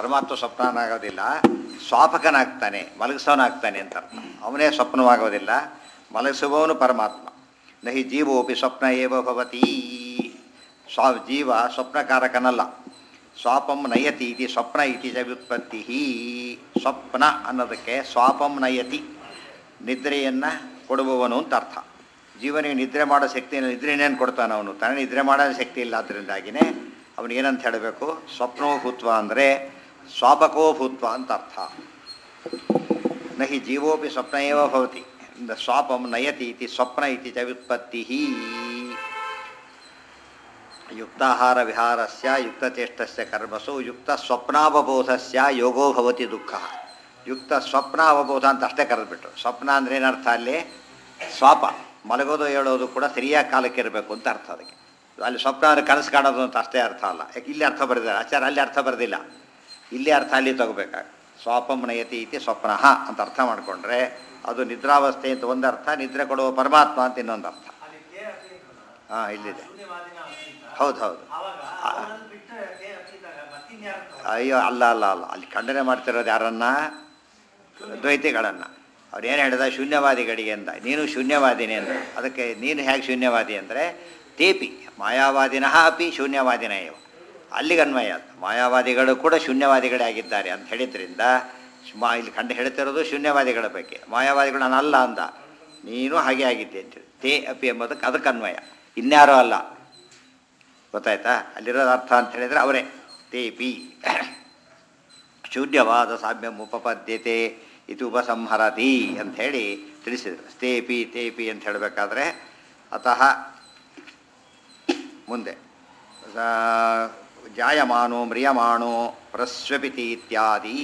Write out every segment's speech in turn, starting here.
ಪರಮಾತ್ಮ ಸ್ವಪ್ನನಾಗೋದಿಲ್ಲ ಸ್ವಾಪಕನಾಗ್ತಾನೆ ಮಲಗಿಸೋನಾಗ್ತಾನೆ ಅಂತ ಅರ್ಥ ಅವನೇ ಸ್ವಪ್ನವಾಗೋದಿಲ್ಲ ಮಲಗಿಸುವವನು ಪರಮಾತ್ಮ ನಹಿ ಜೀವೋಪಿ ಸ್ವಪ್ನ ಏವ ಭವತಿ ಸ್ವಾ ಜೀವ ಸ್ವಪ್ನಕಾರಕನಲ್ಲ ಸ್ವಾಪಂ ನಯತಿ ಇತಿ ಸ್ವಪ್ನ ಇತಿ ಚ ವ್ಯುತ್ಪತ್ತಿ ಸ್ವಪ್ನ ಅನ್ನೋದಕ್ಕೆ ಸ್ವಾಪಂ ನಯತಿ ನಿದ್ರೆಯನ್ನು ಕೊಡುವವನು ಅಂತ ಅರ್ಥ ಜೀವನಿಗೆ ನಿದ್ರೆ ಮಾಡೋ ಶಕ್ತಿ ನಿದ್ರೆನೇನು ಕೊಡ್ತಾನೆ ಅವನು ತನ್ನ ನಿದ್ರೆ ಮಾಡೋ ಶಕ್ತಿ ಇಲ್ಲ ಅದರಿಂದಾಗಿನೇ ಅವನಿಗೇನಂತ ಹೇಳಬೇಕು ಸ್ವಪ್ನೋ ಭೂತ್ವ ಅಂದರೆ ಸ್ವಾಪಕೋ ಭೂತ್ವ ಅಂತ ಅರ್ಥ ನಹಿ ಜೀವೋಪಿ ಸ್ವಪ್ನ ಏವ ಭವತಿ ಸ್ವಾಪಂ ನಯತಿ ಇತಿ ಸ್ವಪ್ನ ಇತಿ ಚ ವ್ಯುತ್ಪತ್ತಿ ಯುಕ್ತಾಹಾರ ವಿಹಾರಸ್ಯ ಯುಕ್ತಚೇಷ್ಟಸ್ಯ ಕರ್ಮಸು ಯುಕ್ತ ಸ್ವಪ್ನಾವಬೋಧಸ್ಯ ಯೋಗೋ ಭವತಿ ದುಃಖ ಯುಕ್ತ ಸ್ವಪ್ನ ಅವಬೋಧ ಅಂತ ಅಷ್ಟೇ ಕರೆದ್ಬಿಟ್ರು ಸ್ವಪ್ನ ಅಂದ್ರೆ ಏನರ್ಥ ಅಲ್ಲಿ ಸ್ವಾಪ ಮಲಗೋದು ಹೇಳೋದು ಕೂಡ ಸರಿಯಾದ ಕಾಲಕ್ಕೆ ಇರಬೇಕು ಅಂತ ಅರ್ಥ ಅದಕ್ಕೆ ಅಲ್ಲಿ ಸ್ವಪ್ನ ಅಂದರೆ ಕನಸು ಕಾಣೋದು ಅಂತ ಅಷ್ಟೇ ಅರ್ಥ ಅಲ್ಲ ಯಾಕೆ ಇಲ್ಲಿ ಅರ್ಥ ಬರೆದಿದ್ದಾರೆ ಆಚಾರ ಅಲ್ಲಿ ಅರ್ಥ ಬರೆದಿಲ್ಲ ಇಲ್ಲಿ ಅರ್ಥ ಅಲ್ಲಿ ತಗೋಬೇಕಾಗ ಸ್ವಾಪಂ ನಯತಿ ಇತಿ ಸ್ವಪ್ನ ಅಂತ ಅರ್ಥ ಮಾಡಿಕೊಂಡ್ರೆ ಅದು ನಿದ್ರಾವಸ್ಥೆ ಅಂತ ಒಂದು ಅರ್ಥ ನಿದ್ರೆ ಕೊಡುವ ಪರಮಾತ್ಮ ಅಂತ ಇನ್ನೊಂದು ಅರ್ಥ ಅಲ್ಲಿ ಕೆ ಅತೀತ ಹಾಂ ಇಲ್ಲಿದೆ ಶೂನ್ಯವಾದಿನ ಅತೀತ ಹೌದು ಹೌದು ಆವಾಗ ಅವನನ್ನು ಬಿಟ್ಟರೆ ಕೆ ಅತೀತಾಗ ಮತ್ತಿನ್ಯಾರು ತಗೊಳ್ತಾರೆ? ಅಯ್ಯೋ ಅಲ್ಲ ಅಲ್ಲ ಅಲ್ಲ ಅಲ್ಲಿ ಖಂಡನೆ ಮಾಡ್ತಿರೋದು ಯಾರನ್ನ ದ್ವೈತಿಗಳನ್ನು ಅವ್ರು ಏನು ಹೇಳಿದ ಶೂನ್ಯವಾದಿಗಳಿಗೆ ಅಂದ ನೀನು ಶೂನ್ಯವಾದಿನಿ ಅಂದ ಅದಕ್ಕೆ ನೀನು ಹೇಗೆ ಶೂನ್ಯವಾದಿ ಅಂದರೆ ತೇಪಿ ಮಾಯಾವಾದಿನಃ ಅಪಿ ಶೂನ್ಯವಾದಿನ ಇವ ಅಲ್ಲಿಗೆ ಅನ್ವಯ ಅದು ಮಾಯಾವಾದಿಗಳು ಕೂಡ ಶೂನ್ಯವಾದಿಗಳೇ ಆಗಿದ್ದಾರೆ ಅಂತ ಹೇಳಿದ್ರಿಂದ ಮಾ ಇಲ್ಲಿ ಕಂಡು ಹೇಳ್ತಿರೋದು ಶೂನ್ಯವಾದಿಗಳ ಬಗ್ಗೆ ಮಾಯಾವಾದಿಗಳು ನಾನಲ್ಲ ಅಂದ ನೀನು ಹಾಗೆ ಆಗಿದ್ದೆ ಅಂತೇಳಿ ತೇ ಅಪಿ ಎಂಬುದಕ್ಕೆ ಅದಕ್ಕೆ ಅನ್ವಯ ಇನ್ಯಾರೋ ಅಲ್ಲ ಗೊತ್ತಾಯ್ತಾ ಅಲ್ಲಿರೋದು ಅರ್ಥ ಅಂತ ಹೇಳಿದರೆ ಅವರೇ ತೇಪಿ ಶೂನ್ಯವಾದ ಸಾಮ್ಯಂ ಉಪಪದ್ಯತೆ ಇದು ಉಪಸಂಹರತಿ ಅಂಥೇಳಿ ತಿಳಿಸಿದರು ತೇಪಿ ತೇಪಿ ಅಂತ ಹೇಳಬೇಕಾದ್ರೆ ಅತಃ ಮುಂದೆ ಸ- ಜಾಯಮಾನೋ ಮ್ರಿಯಮಾಣೋ ಪ್ರಸ್ವಪಿತಿ ಇತ್ಯಾದಿ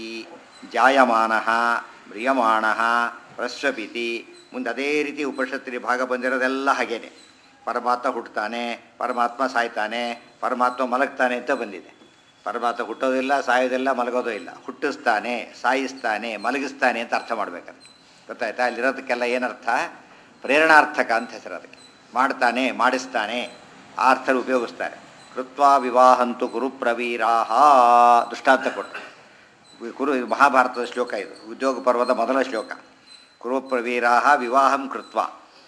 ಜಾಯಮಾನ ಮ್ರಿಯಮಾಣ ಪ್ರಸ್ವಪಿತಿ ಮುಂದೆ ಅದೇ ರೀತಿ ಉಪನಿಷತ್ತಿನ ಭಾಗ ಬಂದಿರೋದೆಲ್ಲ ಹಾಗೇನೆ ಪರಮಾತ್ಮ ಹುಟ್ಟುತ್ತಾನೆ ಪರಮಾತ್ಮ ಸಾಯ್ತಾನೆ ಪರಮಾತ್ಮ ಮಲಗ್ತಾನೆ ಅಂತ ಬಂದಿದೆ ಪರಮಾತ್ಮ ಹುಟ್ಟೋದಿಲ್ಲ ಸಾಯೋದಿಲ್ಲ ಮಲಗೋದು ಇಲ್ಲ ಹುಟ್ಟಿಸ್ತಾನೆ ಸಾಯಿಸ್ತಾನೆ ಮಲಗಿಸ್ತಾನೆ ಅಂತ ಅರ್ಥ ಮಾಡ್ಬೇಕಂತ ಗೊತ್ತಾಯ್ತಾ ಅಲ್ಲಿರೋದಕ್ಕೆಲ್ಲ ಏನರ್ಥ ಪ್ರೇರಣಾರ್ಥಕ ಅಂತ ಹೆಸರು ಅದಕ್ಕೆ ಮಾಡ್ತಾನೆ ಮಾಡಿಸ್ತಾನೆ ಆ ಅರ್ಥ ಉಪಯೋಗಿಸ್ತಾರೆ ಕೃತ್ವಾ ವಿವಾಹಂತು ಗುರುಪ್ರವೀರಾಹ ದೃಷ್ಟಾಂತ ಕೊಟ್ಟರು ಕುರು ಇದು ಮಹಾಭಾರತದ ಶ್ಲೋಕ ಇದು ಉದ್ಯೋಗ ಪರ್ವದ ಮೊದಲ ಶ್ಲೋಕ ಕುರುಪ್ರವೀರಾಹ ವಿವಾಹಂ ಕೃತ್ವ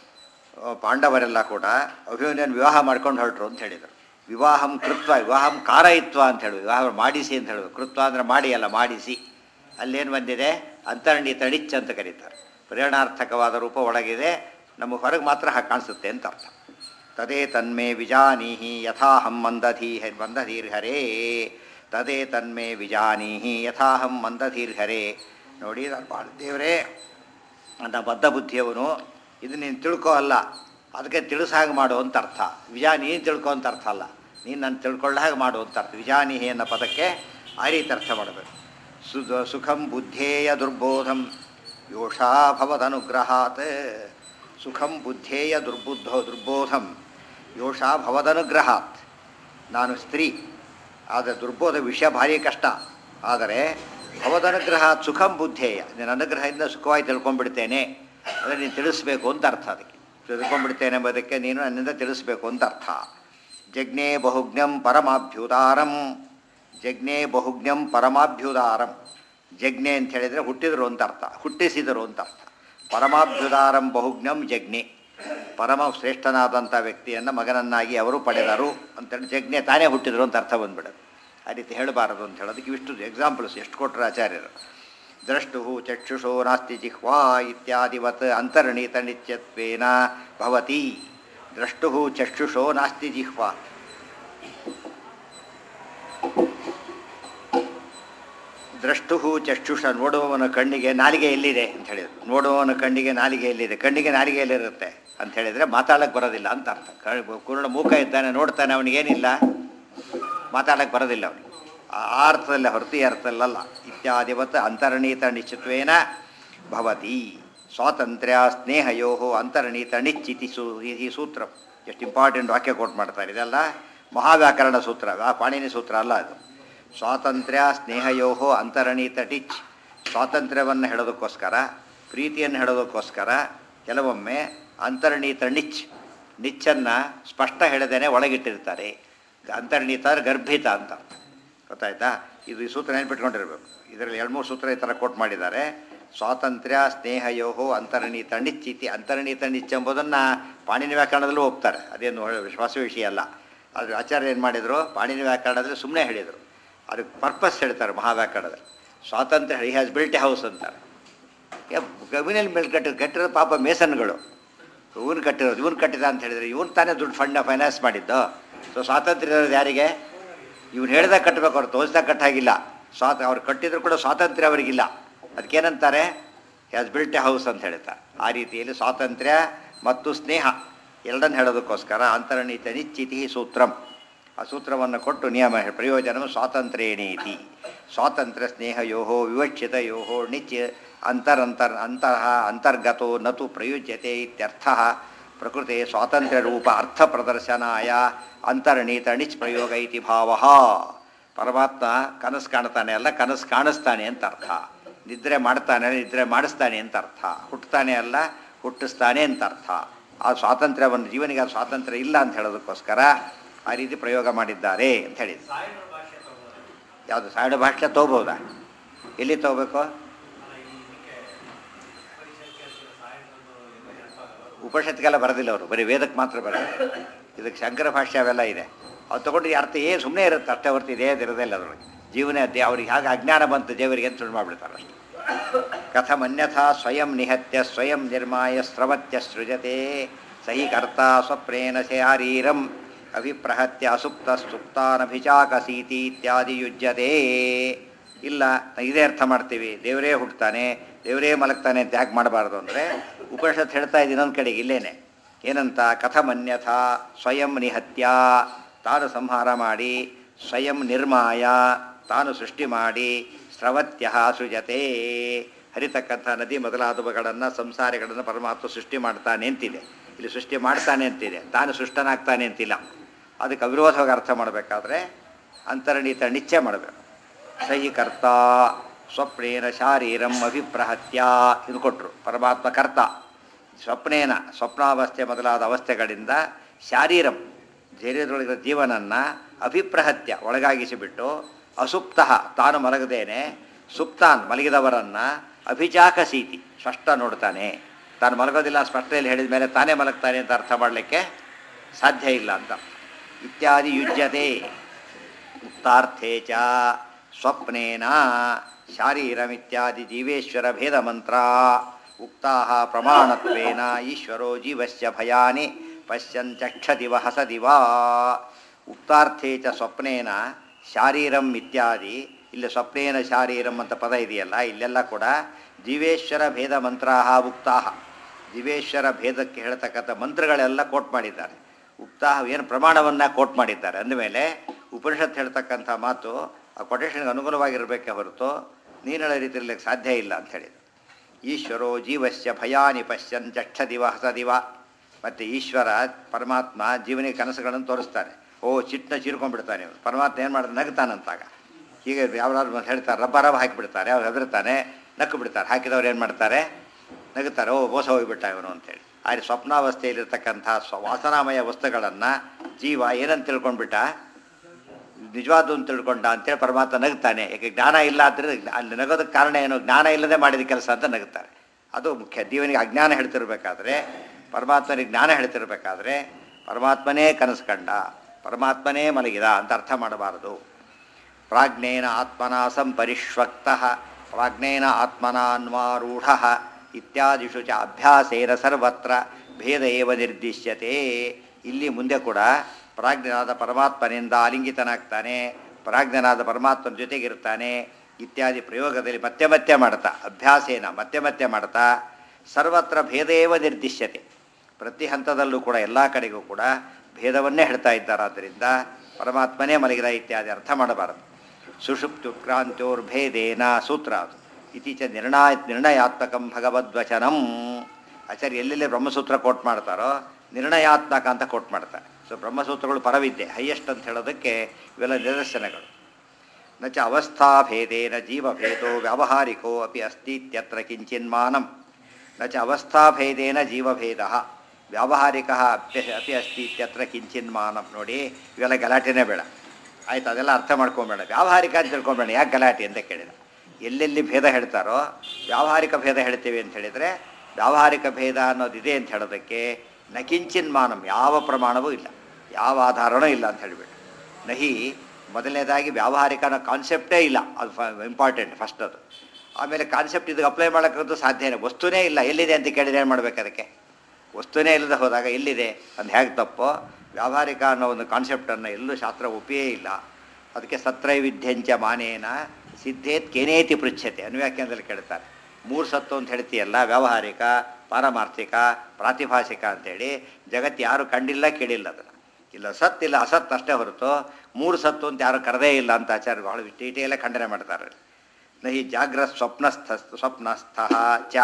ಆ, ಪಾಂಡವರೆಲ್ಲ ಕೂಡ ಅಭಿಮನ್ಯನ ವಿವಾಹ ಮಾಡ್ಕೊಂಡು ಹೊರಟರು ಅಂತ ಹೇಳಿದರು ವಿವಾಹಂ ಕೃತ್ವ ವಿವಾಹಂ ಕಾರಯಿತ್ವ ಅಂತ ಹೇಳುದು ವಿವಾಹ ಮಾಡಿಸಿ ಅಂತ ಹೇಳುದು ಕೃತ್ವ ಅಂದರೆ ಮಾಡಿ ಅಲ್ಲ ಮಾಡಿಸಿ ಅಲ್ಲೇನು ಬಂದಿದೆ ಅಂತರ್ಣಿ ತಡಿಚ್ ಅಂತ ಕರೀತಾರೆ ಪ್ರೇರಣಾರ್ಥಕವಾದ ರೂಪ ಒಳಗಿದೆ ನಮಗೆ ಹೊರಗೆ ಮಾತ್ರ ಹಾಗೆ ಕಾಣಿಸುತ್ತೆ ಅಂತ ಅರ್ಥ ತದೇ ತನ್ಮೇ ವಿಜಾನೀಹಿ ಯಥಾಹಂ ಮಂದಧೀ ಮಂದಧೀರ್ಹರೇ ತದೇ ತನ್ಮೇ ವಿಜಾನೀಹಿ ಯಥಾಹಂ ಮಂದಧೀರ್ಹರೇ ನೋಡಿ ನಾನು ಭಾಳ ದೇವರೇ ಅಂತ ಬದ್ಧ ಬುದ್ಧಿಯವನು ಇದು ನೀನು ತಿಳ್ಕೋ ಅಲ್ಲ ಅದಕ್ಕೆ ತಿಳಿಸ ಹಾಗೆ ಮಾಡು ಅಂತ ಅರ್ಥ ವಿಜಾ ನೀನು ತಿಳ್ಕೊ ಅಂತ ಅರ್ಥ ಅಲ್ಲ ನೀನು ನಾನು ತಿಳ್ಕೊಳ್ಳ ಹಾಗೆ ಮಾಡು ಅಂತ ಅರ್ಥ ವಿಜಾನಿಹಿ ಅನ್ನೋ ಪದಕ್ಕೆ ಆ ರೀತಿ ಅರ್ಥ ಮಾಡಬೇಕು ಸು ಸುಖಂ ಬುದ್ಧೇಯ ದುರ್ಬೋಧಂ ಯೋಷಾ ಭವದನುಗ್ರಹಾತ್ ಸುಖಂ ಬುದ್ಧೇಯ ದುರ್ಬುದ್ಧೋ ದುರ್ಬೋಧಂ ಯೋಷಾ ಭವದನುಗ್ರಹಾತ್ ನಾನು ಸ್ತ್ರೀ ಆದರೆ ದುರ್ಬೋಧ ವಿಷಯ ಭಾರಿ ಕಷ್ಟ ಆದರೆ ಭವದನುಗ್ರಹ ಸುಖಂ ಬುದ್ಧೇಯ ನಿನ್ನ ಅನುಗ್ರಹದಿಂದ ಸುಖವಾಗಿ ತಿಳ್ಕೊಂಡ್ಬಿಡ್ತೇನೆ ಅಂದರೆ ನೀನು ತಿಳಿಸ್ಬೇಕು ಅಂತ ಅರ್ಥ ಅದಕ್ಕೆ ತಿಳ್ಕೊಂಡ್ಬಿಡ್ತೇನೆ ಎಂಬುದಕ್ಕೆ ನೀನು ನನ್ನಿಂದ ತಿಳಿಸ್ಬೇಕು ಅಂತ ಅರ್ಥ ಜಜ್ಞೆ ಬಹುಜ್ಞಂ ಪರಮಾಭ್ಯುದಾರಂ ಜಜ್ಞೆ ಬಹುಜ್ಞಂ ಪರಮಾಭ್ಯುದಾರಂ ಜಜ್ಞೆ ಅಂತ ಹೇಳಿದರೆ ಹುಟ್ಟಿದರು ಅಂತ ಅರ್ಥ ಹುಟ್ಟಿಸಿದರು ಅಂತ ಅರ್ಥ ಪರಮಾಭ್ಯುದಾರಂ ಬಹುಜ್ಞಂ ಜಜ್ಞೆ ಪರಮ ಶ್ರೇಷ್ಠನಾದಂಥ ವ್ಯಕ್ತಿಯನ್ನು ಮಗನನ್ನಾಗಿ ಅವರು ಪಡೆದರು ಅಂತೇಳಿ ಜಜ್ಞೆ ತಾನೇ ಹುಟ್ಟಿದರು ಅಂತ ಅರ್ಥ ಬಂದ್ಬಿಡೋದು ಆ ರೀತಿ ಹೇಳಬಾರದು ಅಂತ ಹೇಳೋದಕ್ಕೆ ಇಷ್ಟು ಎಕ್ಸಾಂಪಲ್ಸ್ ಎಷ್ಟು ಕೊಟ್ಟರು ಆಚಾರ್ಯರು ದ್ರಷ್ಟು ಚಕ್ಷುಷೋ ನಾಸ್ತಿ ಜಿಹ್ವಾ ಇತ್ಯಾದಿವತ್ ಅಂತರ್ಣೀತ ನಿತ್ಯತ್ವೇನ ಭವತಿ ದ್ರಷ್ಟು ಚಕ್ಷುಷೋ ನಾಸ್ತಿ ಜಿಹ್ವಾ ದ್ರಷ್ಟು ಚಕ್ಷುಷ ನೋಡುವವನ ಕಣ್ಣಿಗೆ ನಾಲಿಗೆ ಎಲ್ಲಿದೆ ಅಂತ ಹೇಳಿದ್ರು ನೋಡುವವನ ಕಣ್ಣಿಗೆ ನಾಲಿಗೆ ಎಲ್ಲಿದೆ ಕಣ್ಣಿಗೆ ನಾಲಿಗೆ ಎಲ್ಲಿರುತ್ತೆ ಅಂತ ಹೇಳಿದರೆ ಮಾತಾಡಕ್ಕೆ ಬರೋದಿಲ್ಲ ಅಂತ ಅರ್ಥ ಕ- ಕುರುಡ ಮೂಕ ಇದ್ದಾನೆ ನೋಡ್ತಾನೆ ಅವನಿಗೇನಿಲ್ಲ ಮಾತಾಡಕ್ಕೆ ಬರೋದಿಲ್ಲ ಅವನಿಗೆ ಆ ಅರ್ಥದಲ್ಲಿ ಹೊರತು ಈ ಅರ್ಥದಲ್ಲಲ್ಲ ಇತ್ಯಾದಿವತ್ ಅಂತರ್ಣೀತ ನಿಶ್ಚಿತ್ವೇನ ಭವತಿ ಸ್ವಾತಂತ್ರ್ಯ ಸ್ನೇಹಯೋ ಅಂತರ್ಣೀತ ನಿಶ್ಚಿತಿ ಸೂ ಈ ಸೂತ್ರ ಎಷ್ಟು ಇಂಪಾರ್ಟೆಂಟ್ ವಾಕ್ಯ ಕೋಟ್ ಮಾಡ್ತಾರೆ ಇದೆಲ್ಲ ಮಹಾವ್ಯಾಕರಣ ಸೂತ್ರ ಆ ಪಾಣಿನಿ ಸೂತ್ರ ಅಲ್ಲ ಅದು ಸ್ವಾತಂತ್ರ್ಯ ಸ್ನೇಹಯೋ ಅಂತರ್ಣೀತ ಟಿಚ್ ಸ್ವಾತಂತ್ರ್ಯವನ್ನು ಹೇಳೋದಕ್ಕೋಸ್ಕರ ಪ್ರೀತಿಯನ್ನು ಹೇಳೋದಕ್ಕೋಸ್ಕರ ಕೆಲವೊಮ್ಮೆ ಅಂತರ್ಣೀತ ನಿಚ್ ನಿಚ್ಚನ್ನು ಸ್ಪಷ್ಟ ಹೇಳದೇನೆ ಒಳಗಿಟ್ಟಿರ್ತಾರೆ ಅಂತರ್ಣೀತ ಅಂದ್ರೆ ಗರ್ಭಿತ ಅಂತ ಗೊತ್ತಾಯ್ತಾ ಇದು ಈ ಸೂತ್ರ ನೆನ್ಪಿಟ್ಕೊಂಡಿರ್ಬೇಕು ಇದರಲ್ಲಿ ಎರಡು ಮೂರು ಸೂತ್ರ ಈ ಥರ ಕೋಟ್ ಮಾಡಿದ್ದಾರೆ ಸ್ವಾತಂತ್ರ್ಯ ಸ್ನೇಹಯೋಹೋ ಅಂತರ್ಣೀತ ನಿಶ್ಚಿತಿ ಅಂತರ್ಣೀತ ನಿಚ್ಚ ಎಂಬುದನ್ನು ಪಾಣಿನಿ ವ್ಯಾಕರಣದಲ್ಲೂ ಒಪ್ತಾರೆ ಅದೇನು ಒಳ್ಳೆ ವಿಶ್ವಾಸ ವಿಷಯ ಅಲ್ಲ ಆದರೆ ಆಚಾರ್ಯ ಏನು ಮಾಡಿದರು ಪಾಣಿನಿ ವ್ಯಾಕರಣದಲ್ಲಿ ಸುಮ್ಮನೆ ಹೇಳಿದರು ಅದಕ್ಕೆ ಪರ್ಪಸ್ ಹೇಳ್ತಾರೆ ಮಹಾವ್ಯಾಕರಣದಲ್ಲಿ ಸ್ವಾತಂತ್ರ್ಯ he has built a house ಅಂತಾರೆ ಗವಿನಲ್ಲಿ ಮೇಲೆ ಕಟ್ಟಿ ಕಟ್ಟಿರೋದು ಪಾಪ ಮೇಸನ್ಗಳು ಇವನು ಕಟ್ಟಿರೋದು ಇವನು ಕಟ್ಟಿದ ಅಂತ ಹೇಳಿದ್ರೆ ಇವನು ತಾನೇ ದುಡ್ಡು ಫಂಡ್ ಫೈನಾನ್ಸ್ ಮಾಡಿದ್ದು ಸೊ ಸ್ವಾತಂತ್ರ್ಯ ಇರೋದು ಯಾರಿಗೆ ಇವ್ನು ಹೇಳ್ದಾಗ ಕಟ್ಟಬೇಕು ಅವ್ರು ತೋರಿಸ್ದಾಗ ಕಟ್ಟಾಗಿಲ್ಲ ಸ್ವಾತ ಅವ್ರು ಕಟ್ಟಿದ್ರು ಕೂಡ ಸ್ವಾತಂತ್ರ್ಯ ಅವರಿಗಿಲ್ಲ ಅದಕ್ಕೇನಂತಾರೆ ಹ್ಯಾಸ್ ಬಿಲ್ಟ್ ಎ ಹೌಸ್ ಅಂತ ಹೇಳ್ತಾರೆ ಆ ರೀತಿಯಲ್ಲಿ ಸ್ವಾತಂತ್ರ್ಯ ಮತ್ತು ಸ್ನೇಹ ಎರಡನ್ನು ಹೇಳೋದಕ್ಕೋಸ್ಕರ ಅಂತರ್ಣೀತ ನಿಶ್ಚಿತಿ ಸೂತ್ರಂ ಆ ಸೂತ್ರವನ್ನು ಕೊಟ್ಟು ನಿಯಮ ಹೇಳಿ ಪ್ರಯೋಜನವು ಸ್ವಾತಂತ್ರ್ಯೇಣೀತಿ ಸ್ವಾತಂತ್ರ್ಯ ಸ್ನೇಹಯೋ ವಿವಕ್ಷಿತಯೋ ನಿಚ್ ಅಂತರಂತರ್ ಅಂತಃ ಅಂತರ್ಗತೋ ನತು ಪ್ರಯುಜ್ಯತೆ ಇತ್ಯರ್ಥ ಪ್ರಕೃತಿ ಸ್ವಾತಂತ್ರ್ಯ ರೂಪ ಅರ್ಥ ಪ್ರದರ್ಶನಾಯ ಅಂತರ್ಣೀತ ನಿಚ್ ಪ್ರಯೋಗ ಇತಿ ಭಾವ ಪರಮಾತ್ಮ ಕನಸು ಕಾಣ್ತಾನೆ ಅಲ್ಲ ಕನಸು ಕಾಣಿಸ್ತಾನೆ ಅಂತ ಅರ್ಥ ನಿದ್ರೆ ಮಾಡ್ತಾನೆ ಅಲ್ಲ, ನಿದ್ರೆ ಮಾಡಿಸ್ತಾನೆ ಅಂತ ಅರ್ಥ ಹುಟ್ಟುತ್ತಾನೆ ಅಲ್ಲ ಹುಟ್ಟಿಸ್ತಾನೆ ಅಂತ ಅರ್ಥ ಆ ಸ್ವಾತಂತ್ರ್ಯವನ್ನು ಜೀವನಿಗೆ ಆ ಸ್ವಾತಂತ್ರ್ಯ ಇಲ್ಲ ಅಂತ ಹೇಳೋದಕ್ಕೋಸ್ಕರ ಆ ರೀತಿ ಪ್ರಯೋಗ ಮಾಡಿದ್ದಾರೆ ಅಂತ ಹೇಳಿದ್ರು ಸಾಯಣರ ಭಾಷೆ ತಗೊಳ್ಳೋದು ಯಾವುದು ಸಾಯಣ ಭಾಷೆ ತೊಗೋಬೋದಾ ಎಲ್ಲಿ ತೊಗೋಬೇಕು ಅಲ್ಲ ಈ ಇದಕ್ಕೆ ಪರಿಚಯಕ್ಕೆ ಸಾಯಣರದ್ದು ಇದು ನೆನಪಾಗಲ್ಲ ಉಪನಿಷತ್ಗೆಲ್ಲ ಬರೋದಿಲ್ಲ ಅವರು ಬರೀ ವೇದಕ್ಕೆ ಮಾತ್ರ ಬರೋದು ಇದಕ್ಕೆ ಶಂಕರ ಭಾಷ್ಯ ಅವೆಲ್ಲ ಇದೆ ಅದು ತೊಗೊಂಡು ಅರ್ಥ ಏನು ಸುಮ್ಮನೆ ಇರುತ್ತೆ ಅಷ್ಟೇ ಹೊರ್ತು ಇದೇ ಇರೋದಿಲ್ಲ ಅದ್ರೊಳಗೆ ಜೀವನ ದೇ ಅವ್ರಿಗೆ ಹಾಗೆ ಅಜ್ಞಾನ ಬಂತು ದೇವರಿಗೆ ಅಂತ ಸುಳ್ಳು ಮಾಡಿಬಿಡ್ತಾರೆ ಅಷ್ಟೇ ಕಥಮನ್ಯಥಾ ಸ್ವಯಂ ನಿಹತ್ಯ ಸ್ವಯಂ ನಿರ್ಮಾಯ ಸ್ರವತ್ಯ ಸೃಜತೆ ಸಹಿ ಕರ್ತ ಸ್ವಪ್ರೇನ ಶಾರೀರಂ ಅಭಿಪ್ರಹತ್ಯ ಅಸುಪ್ತ ಸುಪ್ತಾನಭಿಚಾಕಸೀತಿ ಇತ್ಯಾದಿ ಯುಜ್ಯತೆ ಇಲ್ಲ ನಾವು ಇದೇ ಅರ್ಥ ಮಾಡ್ತೀವಿ ದೇವರೇ ಹುಟ್ಟುತ್ತಾನೆ ದೇವರೇ ಮಲಗ್ತಾನೆ ಅಂತ ಯಾಕೆ ಮಾಡಬಾರ್ದು ಅಂದರೆ ಉಪನಿಷತ್ ಹೇಳ್ತಾ ಇದ್ದೀನಿ ಇನ್ನೊಂದು ಕಡೆಗೆ ಇಲ್ಲೇನೆ ಏನಂತ ಕಥಮನ್ಯಥ ಸ್ವಯಂ ನಿಹತ್ಯ ತಾನು ಸಂಹಾರ ಮಾಡಿ ಸ್ವಯಂ ನಿರ್ಮಾಯ ತಾನು ಸೃಷ್ಟಿ ಮಾಡಿ ಸ್ರವತ್ಯ ಸೃಜತೆ ಹರಿತಕ್ಕಂಥ ನದಿ ಮೊದಲಾದವುಗಳನ್ನು ಸಂಸಾರಿಗಳನ್ನು ಪರಮಾತ್ಮ ಸೃಷ್ಟಿ ಮಾಡ್ತಾನೆ ಅಂತಿದೆ ಇಲ್ಲಿ ಸೃಷ್ಟಿ ಮಾಡ್ತಾನೆ ಅಂತಿದೆ ತಾನು ಸೃಷ್ಟನಾಗ್ತಾನೆ ಅಂತಿಲ್ಲ ಅದಕ್ಕೆ ಅವಿರೋಧವಾಗಿ ಅರ್ಥ ಮಾಡಬೇಕಾದ್ರೆ ಅಂತರ್ಣೀತ ನಿಶ್ಚಯ ಮಾಡಬೇಕು ಸಹಿ ಕರ್ತ ಸ್ವಪ್ನೇನ ಶಾರೀರಂ ಅಭಿಪ್ರಹತ್ಯ ಇದು ಕೊಟ್ಟರು ಪರಮಾತ್ಮ ಕರ್ತ ಸ್ವಪ್ನೇನ ಸ್ವಪ್ನಾವಸ್ಥೆ ಮೊದಲಾದ ಅವಸ್ಥೆಗಳಿಂದ ಶಾರೀರಂ ಧೈರ್ಯದೊಳಗಿನ ಜೀವನನ್ನು ಅಭಿಪ್ರಹತ್ಯ ಒಳಗಾಗಿಸಿಬಿಟ್ಟು ಅಸುಪ್ತ ತಾನು ಮಲಗದೇನೆ ಸುಪ್ತಾನ್ ಮಲಗಿದವರನ್ನು ಅಭಿಚಾಕಸೀತಿ ಸ್ಪಷ್ಟ ನೋಡ್ತಾನೆ ತಾನು ಮಲಗೋದಿಲ್ಲ ಸ್ಪಷ್ಟದಲ್ಲಿ ಹೇಳಿದ ಮೇಲೆ ತಾನೇ ಮಲಗ್ತಾನೆ ಅಂತ ಅರ್ಥ ಮಾಡಲಿಕ್ಕೆ ಸಾಧ್ಯ ಇಲ್ಲ ಅಂತ ಇತ್ಯಾದಿ ಯುಜ್ಯತೆ ಮುಕ್ತಾರ್ಥೇ ಚ ಸ್ವಪ್ನೇನ ಶಾರೀರಮಿತ್ಯಾದಿ ಜೀವೇಶ್ವರ ಭೇದ ಮಂತ್ರ ಉಕ್ತಾ ಪ್ರಮಾಣತ್ವೇನ ಈಶ್ವರೋ ಜೀವಸ್ಯ ಭಯಾನಿ ಪಶ್ಯಂಚಕ್ಷದಿವ ಹಸದಿವ ಉಕ್ತಾರ್ಥೇ ಚ ಸ್ವಪ್ನೇನ ಶಾರೀರಂ ಇತ್ಯಾದಿ ಇಲ್ಲಿ ಸ್ವಪ್ನೇನ ಶಾರೀರಂ ಅಂತ ಪದ ಇದೆಯಲ್ಲ ಇಲ್ಲೆಲ್ಲ ಕೂಡ ಜೀವೇಶ್ವರ ಭೇದ ಮಂತ್ರ ಉಕ್ತಾ ಜೀವೇಶ್ವರ ಭೇದಕ್ಕೆ ಹೇಳ್ತಕ್ಕಂಥ ಮಂತ್ರಗಳೆಲ್ಲ ಕೋಟ್ ಮಾಡಿದ್ದಾರೆ ಉಕ್ತಾ ಏನು ಪ್ರಮಾಣವನ್ನು ಕೋಟ್ ಮಾಡಿದ್ದಾರೆ ಅಂದಮೇಲೆ ಉಪನಿಷತ್ ಹೇಳ್ತಕ್ಕಂಥ ಮಾತು ಆ ಕೊಟೇಶನ್ಗೆ ಅನುಗುಣವಾಗಿರಬೇಕೇ ಹೊರತು ನೀನು ಹೇಳೋ ರೀತಿಯಲ್ಲಿ ಸಾಧ್ಯ ಇಲ್ಲ ಅಂತ ಹೇಳಿದ್ರು ಈಶ್ವರೋ ಜೀವಸ್ಯ ಭಯಾನಿ ಪಶ್ಯನ್ ಚಕ್ಷದಿವ ಹಸದಿವ ಮತ್ತು ಈಶ್ವರ ಪರಮಾತ್ಮ ಜೀವನಿಗೆ ಕನಸುಗಳನ್ನು ತೋರಿಸ್ತಾನೆ ಓ ಚಿಟ್ಟನ ಚೀರ್ಕೊಂಡ್ಬಿಡ್ತಾನೆ ಇವನು ಪರಮಾತ್ಮ ಏನು ಮಾಡಿದ್ರೆ ನಗ್ತಾನಂತಾಗ ಹೀಗೆ ಯಾವ್ದಾದ್ರು ಹೇಳ್ತಾರೆ ರಬ್ಬ ರಬ್ಬ ಹಾಕಿಬಿಡ್ತಾರೆ ಅವ್ರು ಹೆದರ್ತಾನೆ ನಕ್ಕು ಬಿಡ್ತಾರೆ ಹಾಕಿದವ್ರು ಏನು ಮಾಡ್ತಾರೆ ನಗುತ್ತಾರೆ ಓ ಮೋಸ ಹೋಗಿಬಿಟ್ಟ ಇವನು ಅಂತೇಳಿ ಆದರೆ ಸ್ವಪ್ನಾವಸ್ಥೆಯಲ್ಲಿರ್ತಕ್ಕಂಥ ಸ್ವ ವಾಸನಾಮಯ ವಸ್ತುಗಳನ್ನು ಜೀವ ಏನಂತ ತಿಳ್ಕೊಂಡ್ಬಿಟ್ಟ ನಿಜವಾದ ಅಂತ ತಿಳ್ಕೊಂಡ ಅಂತೇಳಿ ಪರಮಾತ್ಮ ನಗ್ತಾನೆ ಯಾಕೆ ಜ್ಞಾನ ಇಲ್ಲ ಅಂದರೆ ಅಲ್ಲಿ ನಗೋದಕ್ಕೆ ಕಾರಣ ಏನು ಜ್ಞಾನ ಇಲ್ಲದೆ ಮಾಡಿದ ಕೆಲಸ ಅಂತ ನಗುತ್ತಾರೆ ಅದು ಮುಖ್ಯ ಜೀವನಿಗೆ ಅಜ್ಞಾನ ಹೇಳ್ತಿರ್ಬೇಕಾದ್ರೆ ಪರಮಾತ್ಮನಿಗೆ ಜ್ಞಾನ ಹೇಳ್ತಿರ್ಬೇಕಾದ್ರೆ ಪರಮಾತ್ಮನೇ ಕನಸು ಕಂಡ ಪರಮಾತ್ಮನೇ ಮಲಗಿದ ಅಂತ ಅರ್ಥ ಮಾಡಬಾರದು ಪ್ರಾಜ್ಞೇನ ಆತ್ಮನ ಸಂಪರಿಷ್ವಕ್ತ ಪ್ರಾಜ್ಞೇನ ಆತ್ಮನ ಅನ್ವಾರೂಢ ಇತ್ಯಾದಿಷು ಚ ಅಭ್ಯಾಸೇನ ಸರ್ವತ್ರ ಭೇದ ಏವ ನಿರ್ದಿಶ್ಯತೆ ಇಲ್ಲಿ ಮುಂದೆ ಕೂಡ ಪ್ರಾಜ್ಞನಾದ ಪರಮಾತ್ಮನಿಂದ ಆಲಿಂಗಿತನಾಗ್ತಾನೆ ಪ್ರಾಜ್ಞನಾದ ಪರಮಾತ್ಮನ ಜೊತೆಗಿರ್ತಾನೆ ಇತ್ಯಾದಿ ಪ್ರಯೋಗದಲ್ಲಿ ಮತ್ತೆ ಮತ್ತೆ ಮಾಡ್ತಾ ಅಭ್ಯಾಸೇನ ಮತ್ತೆ ಮತ್ತೆ ಮಾಡ್ತಾ ಸರ್ವತ್ರ ಭೇದೇವ ನಿರ್ದಿಶ್ಯತೆ ಪ್ರತಿ ಹಂತದಲ್ಲೂ ಕೂಡ ಎಲ್ಲ ಕಡೆಗೂ ಕೂಡ ಭೇದವನ್ನೇ ಹೇಳ್ತಾ ಇದ್ದಾರಾದ್ದರಿಂದ ಪರಮಾತ್ಮನೇ ಮಲಗಿದ ಇತ್ಯಾದಿ ಅರ್ಥ ಮಾಡಬಾರದು ಸುಷುಪ್ತ್ಯುತ್ಕ್ರಾಂತ್ಯೋರ್ಭೇದೇನ ಸೂತ್ರ ಅದು ಇತ್ತೀಚ ನಿರ್ಣಯ ನಿರ್ಣಯಾತ್ಮಕಂ ಭಗವದ್ವಚನಂ ಆಚಾರ್ಯ ಎಲ್ಲೆಲ್ಲಿ ಬ್ರಹ್ಮಸೂತ್ರ ಕೋಟ್ ಮಾಡ್ತಾರೋ ನಿರ್ಣಯಾತ್ಮಕ ಅಂತ ಕೋಟ್ ಮಾಡ್ತಾರೆ ಸೊ ಬ್ರಹ್ಮಸೂತ್ರಗಳು ಪರವಿದ್ಯೆ ಹೈಯೆಸ್ಟ್ ಅಂತ ಹೇಳೋದಕ್ಕೆ ಇವೆಲ್ಲ ನಿದರ್ಶನಗಳು ನ ಚ ಅವಸ್ಥಾಭೇದೇನ ಜೀವಭೇದೋ ವ್ಯಾವಹಾರಿಕೋ ಅಪಿ ಅಸ್ತಿ ಇತ್ಯತ್ರ ಕಿಂಚಿನ್ಮಾನಂ ನ ಚ ಅವಸ್ಥಾಭೇದೇನ ಜೀವಭೇದ ವ್ಯಾವಹಾರಿಕ ಅಪ್ಯ ಅಪಿ ಅಸ್ತಿ ಇತ್ಯತ್ರ ಕಿಂಚಿನ್ಮಾನಂ ನೋಡಿ ಇವೆಲ್ಲ ಗಲಾಟೆನೇ ಬೇಡ ಆಯ್ತು ಅದೆಲ್ಲ ಅರ್ಥ ಮಾಡ್ಕೊಂಬೇಡ ವ್ಯಾವಹಾರಿಕ ಅಂತ ತಿಳ್ಕೊಂಬೇಡ ಯಾಕೆ ಗಲಾಟೆ ಅಂತ ಕೇಳಿದ ಎಲ್ಲೆಲ್ಲಿ ಭೇದ ಹೇಳ್ತಾರೋ ವ್ಯಾವಹಾರಿಕ ಭೇದ ಹೇಳ್ತೀವಿ ಅಂತ ಹೇಳಿದರೆ ವ್ಯಾವಹಾರಿಕ ಭೇದ ಅನ್ನೋದಿದೆ ಅಂತ ಹೇಳೋದಕ್ಕೆ ನಕಿಂಚಿನ್ ಮಾನಂ ಯಾವ ಪ್ರಮಾಣವೂ ಇಲ್ಲ ಯಾವ ಆಧಾರನೂ ಇಲ್ಲ ಅಂತ ಹೇಳಿಬಿಟ್ಟು ನಹಿ ಮೊದಲನೇದಾಗಿ ವ್ಯಾವಹಾರಿಕ ಅನ್ನೋ ಕಾನ್ಸೆಪ್ಟೇ ಇಲ್ಲ ಅದು ಇಂಪಾರ್ಟೆಂಟ್ ಫಸ್ಟ್ ಅದು ಆಮೇಲೆ ಕಾನ್ಸೆಪ್ಟ್ ಇದಕ್ಕೆ ಅಪ್ಲೈ ಮಾಡೋಕ್ಕಂತೂ ಸಾಧ್ಯ ಇಲ್ಲ ವಸ್ತುನೇ ಇಲ್ಲ ಎಲ್ಲಿದೆ ಅಂತ ಕೇಳಿದ್ರೆ ಏನು ಮಾಡ್ಬೇಕು ಅದಕ್ಕೆ ವಸ್ತುನೇ ಇಲ್ಲದೆ ಹೋದಾಗ ಎಲ್ಲಿದೆ ಅಂತ ಹೇಗೆ ತಪ್ಪೋ ವ್ಯಾವಹಾರಿಕ ಅನ್ನೋ ಒಂದು ಕಾನ್ಸೆಪ್ಟನ್ನು ಎಲ್ಲೂ ಶಾಸ್ತ್ರ ಒಪ್ಪಿಯೇ ಇಲ್ಲ ಅದಕ್ಕೆ ಸತ್ರೈವಿಧ್ಯಾಂಚ ಮಾನೇನ ಸಿದ್ಧೇತ್ ಕೇನೇತಿ ಪೃಚ್ಛತೆ ಅನ್ವ್ಯಾಖ್ಯಾನದಲ್ಲಿ ಕೇಳ್ತಾರೆ ಮೂರು ಸತ್ತು ಅಂತ ಹೇಳ್ತೀಯಲ್ಲ ವ್ಯಾವಹಾರಿಕ ಪಾರಮಾರ್ಥಿಕ ಪ್ರಾತಿಭಾಷಿಕ ಅಂತೇಳಿ ಜಗತ್ತು ಯಾರು ಕಂಡಿಲ್ಲ ಕೇಳಿಲ್ಲ ಅದನ್ನು ಇಲ್ಲ ಸತ್ ಇಲ್ಲ ಅಸತ್ ಅಷ್ಟೇ ಹೊರತು ಮೂರು ಸತ್ತು ಅಂತ ಯಾರು ಕರೆದೇ ಇಲ್ಲ ಅಂತ ಆಚಾರ್ಯ ಬಹಳ ಡೀಟೇಲೇ ಖಂಡನೆ ಮಾಡ್ತಾರೆ ನಹಿ ಜಾಗ್ರ ಸ್ವಪ್ನಸ್ಥ ಸ್ವಪ್ನಸ್ಥ ಚ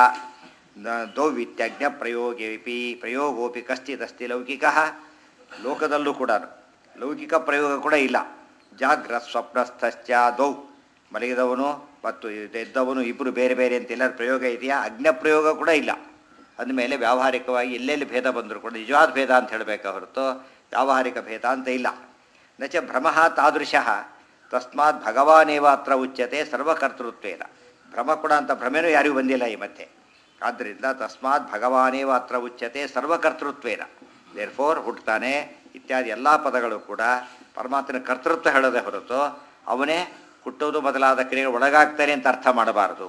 ನ- ದೌವಿತ್ಯಜ್ಞ ಪ್ರಯೋಗೇಪಿ ಪ್ರಯೋಗೋಪಿ ಕಶ್ಚಿದಸ್ತಿ ಲೌಕಿಕ ಲೋಕದಲ್ಲೂ ಕೂಡ ಲೌಕಿಕ ಪ್ರಯೋಗ ಕೂಡ ಇಲ್ಲ ಜಾಗ್ರ ಸ್ವಪ್ನಸ್ಥಶ್ಚ ದೌ ಮಲಗಿದವನು ಮತ್ತು ಎದ್ದವನು ಇಬ್ಬರು ಬೇರೆ ಬೇರೆ ಅಂತ ಎಲ್ಲರ ಪ್ರಯೋಗ ಇದೆಯಾ ಅಜ್ಞ ಪ್ರಯೋಗ ಕೂಡ ಇಲ್ಲ ಅಂದಮೇಲೆ ವ್ಯಾವಹಾರಿಕವಾಗಿ ಎಲ್ಲೆಲ್ಲಿ ಭೇದ ಬಂದರೂ ಕೂಡ ನಿಜವಾದ ಭೇದ ಅಂತ ಹೇಳಬೇಕೆ ಹೊರತು ವ್ಯಾವಹಾರಿಕ ಭೇದ ಅಂತ ಇಲ್ಲ ನಚ ಭ್ರಮಃ ತಾದೃಶಃ ತಸ್ಮಾತ್ ಭಗವಾನೇವ ಅತ್ರ ಉಚ್ಯತೆ ಸರ್ವಕರ್ತೃತ್ವೇನ ಭ್ರಮ ಕೂಡ ಅಂತ ಭ್ರಮೆನೂ ಯಾರಿಗೂ ಬಂದಿಲ್ಲ ಈ ಮತ್ತೆ ಆದ್ದರಿಂದ ತಸ್ಮಾತ್ ಭಗವಾನೇವ ಅತ್ರ ಉಚ್ಯತೆ ಸರ್ವಕರ್ತೃತ್ವೇನ ದೇರ್ ಫೋರ್ ಹುಟ್ಟುತ್ತಾನೆ ಇತ್ಯಾದಿ ಎಲ್ಲ ಪದಗಳು ಕೂಡ ಪರಮಾತ್ಮನ ಕರ್ತೃತ್ವ ಹೇಳೋದೇ ಹೊರತು ಅವನೇ ಹುಟ್ಟೋದು ಮೊದಲಾದ ಕ್ರಿಯೆಗಳು ಒಳಗಾಗ್ತಾನೆ ಅಂತ ಅರ್ಥ ಮಾಡಬಾರದು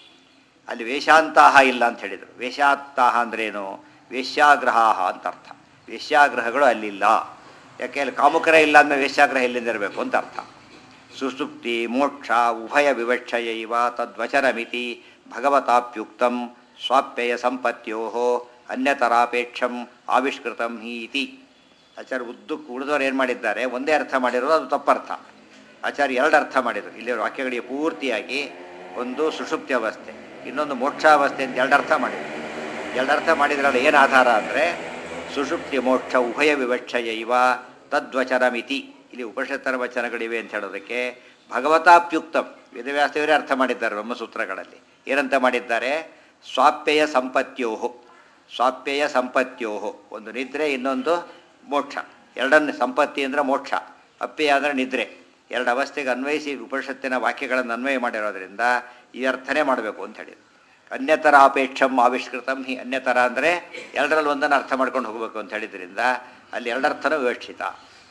ಅಲ್ಲಿ ವೇಷಾಂತಾಹ ಇಲ್ಲ ಅಂತ ಹೇಳಿದರು ವೇಷಾಂತಾಹ ಅಂದ್ರೇನು ವೇಶ್ಯಾಗ್ರಹ ಅಂತ ಅರ್ಥ ವೇಶ್ಯಾಗ್ರಹಗಳು ಅಲ್ಲಿಲ್ಲ ಯಾಕೆ ಅಲ್ಲಿ ಕಾಮುಕರ ಇಲ್ಲ ಅಂದಮೇಲೆ ವೇಶ್ಯಾಗ್ರಹ ಎಲ್ಲಿಂದ ಇರಬೇಕು ಅಂತ ಅರ್ಥ ಸುಸುಪ್ತಿ ಮೋಕ್ಷ ಉಭಯ ವಿವಕ್ಷಯೈವ ತದ್ವಚನಮಿತಿ ಭಗವತಾಪ್ಯುಕ್ತಂ ಸ್ವಾಪ್ಯಯ ಸಂಪತ್ಯೋ ಅನ್ಯತರಾಪೇಕ್ಷಂ ಆವಿಷ್ಕೃತಂ ಹಿ ಇತಿ ಆಚಾರ್ಯ ಉದ್ದಕ್ಕೆ ಉಳಿದವರು ಏನು ಮಾಡಿದ್ದಾರೆ ಒಂದೇ ಅರ್ಥ ಮಾಡಿರೋದು ಅದು ತಪ್ಪರ್ಥ ಆಚಾರ್ಯ ಎರಡು ಅರ್ಥ ಮಾಡಿದರು ಇಲ್ಲಿ ವಾಕ್ಯಗಳಿಗೆ ಪೂರ್ತಿಯಾಗಿ ಒಂದು ಸುಷುಪ್ತಿ ಅವಸ್ಥೆ ಇನ್ನೊಂದು ಮೋಕ್ಷಾವಸ್ಥೆ ಅಂತ ಎರಡು ಅರ್ಥ ಮಾಡಿದರು ಎರಡು ಅರ್ಥ ಮಾಡಿದ್ರಲ್ಲ ಏನು ಆಧಾರ ಅಂದರೆ ಸುಷುಪ್ತಿ ಮೋಕ್ಷ ಉಭಯ ವಿವಕ್ಷಯ ಇವ ತದ್ವಚನಮಿತಿ ಇಲ್ಲಿ ಉಪನಿಷತ್ತರ ವಚನಗಳಿವೆ ಅಂತ ಹೇಳೋದಕ್ಕೆ ಭಗವತಾಪ್ಯುಕ್ತಂ ವೇದವ್ಯಾಸದೇವರೇ ಅರ್ಥ ಮಾಡಿದ್ದಾರೆ ಬ್ರಹ್ಮಸೂತ್ರಗಳಲ್ಲಿ ಏನಂತ ಮಾಡಿದ್ದಾರೆ ಸ್ವಾಪ್ಯಯ ಸಂಪತ್ಯೋಹು ಸ್ವಾಪ್ಯಯ ಸಂಪತ್ಯೋಹು ಒಂದು ನಿದ್ರೆ ಇನ್ನೊಂದು ಮೋಕ್ಷ ಎರಡನ್ನು ಸಂಪತ್ತಿ ಅಂದರೆ ಮೋಕ್ಷ ಅಪ್ಯಯ ಅಂದರೆ ನಿದ್ರೆ ಎರಡು ಅವಸ್ಥೆಗೆ ಅನ್ವಯಿಸಿ ಉಪನಿಷತ್ತಿನ ವಾಕ್ಯಗಳನ್ನು ಅನ್ವಯ ಮಾಡಿರೋದ್ರಿಂದ ಈ ಅರ್ಥನೇ ಮಾಡಬೇಕು ಅಂತ ಹೇಳಿದ್ರು ಅನ್ಯತರ ಅಪೇಕ್ಷಂ ಆವಿಷ್ಕೃತಂ ಹಿ ಅನ್ಯತರ ಅಂದರೆ ಎರಡರಲ್ಲಿ ಒಂದನ್ನು ಅರ್ಥ ಮಾಡ್ಕೊಂಡು ಹೋಗಬೇಕು ಅಂತ ಹೇಳಿದ್ರಿಂದ ಅಲ್ಲಿ ಎರಡರ್ಥನೂ ವಿವಕ್ಷಿತ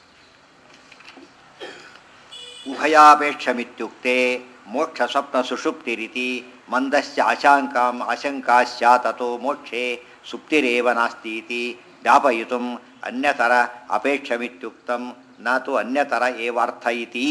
ಉಭಯಾಪೇಕ್ಷಮಿತ್ಯುಕ್ತೆ ಮೋಕ್ಷ ಸ್ವಪ್ನ ಸುಷುಪ್ತಿ ರೀತಿ ಮಂದಶ್ಚ ಆಶಾಂಕಾಂ ಆಶಂಕಾ ಸ್ಯಾತ್ ತಥೋ ಮೋಕ್ಷೆ ಸುಪ್ತಿರೇವ ನಾಸ್ತಿ ಇತಿ ಜ್ಞಾಪಯಿತು ಅನ್ಯತರ ಅಪೇಕ್ಷಮಿತ್ಯುಕ್ತಂ ನಾತು ಅನ್ಯತರ ಏವಾರ್ಥ ಇತಿ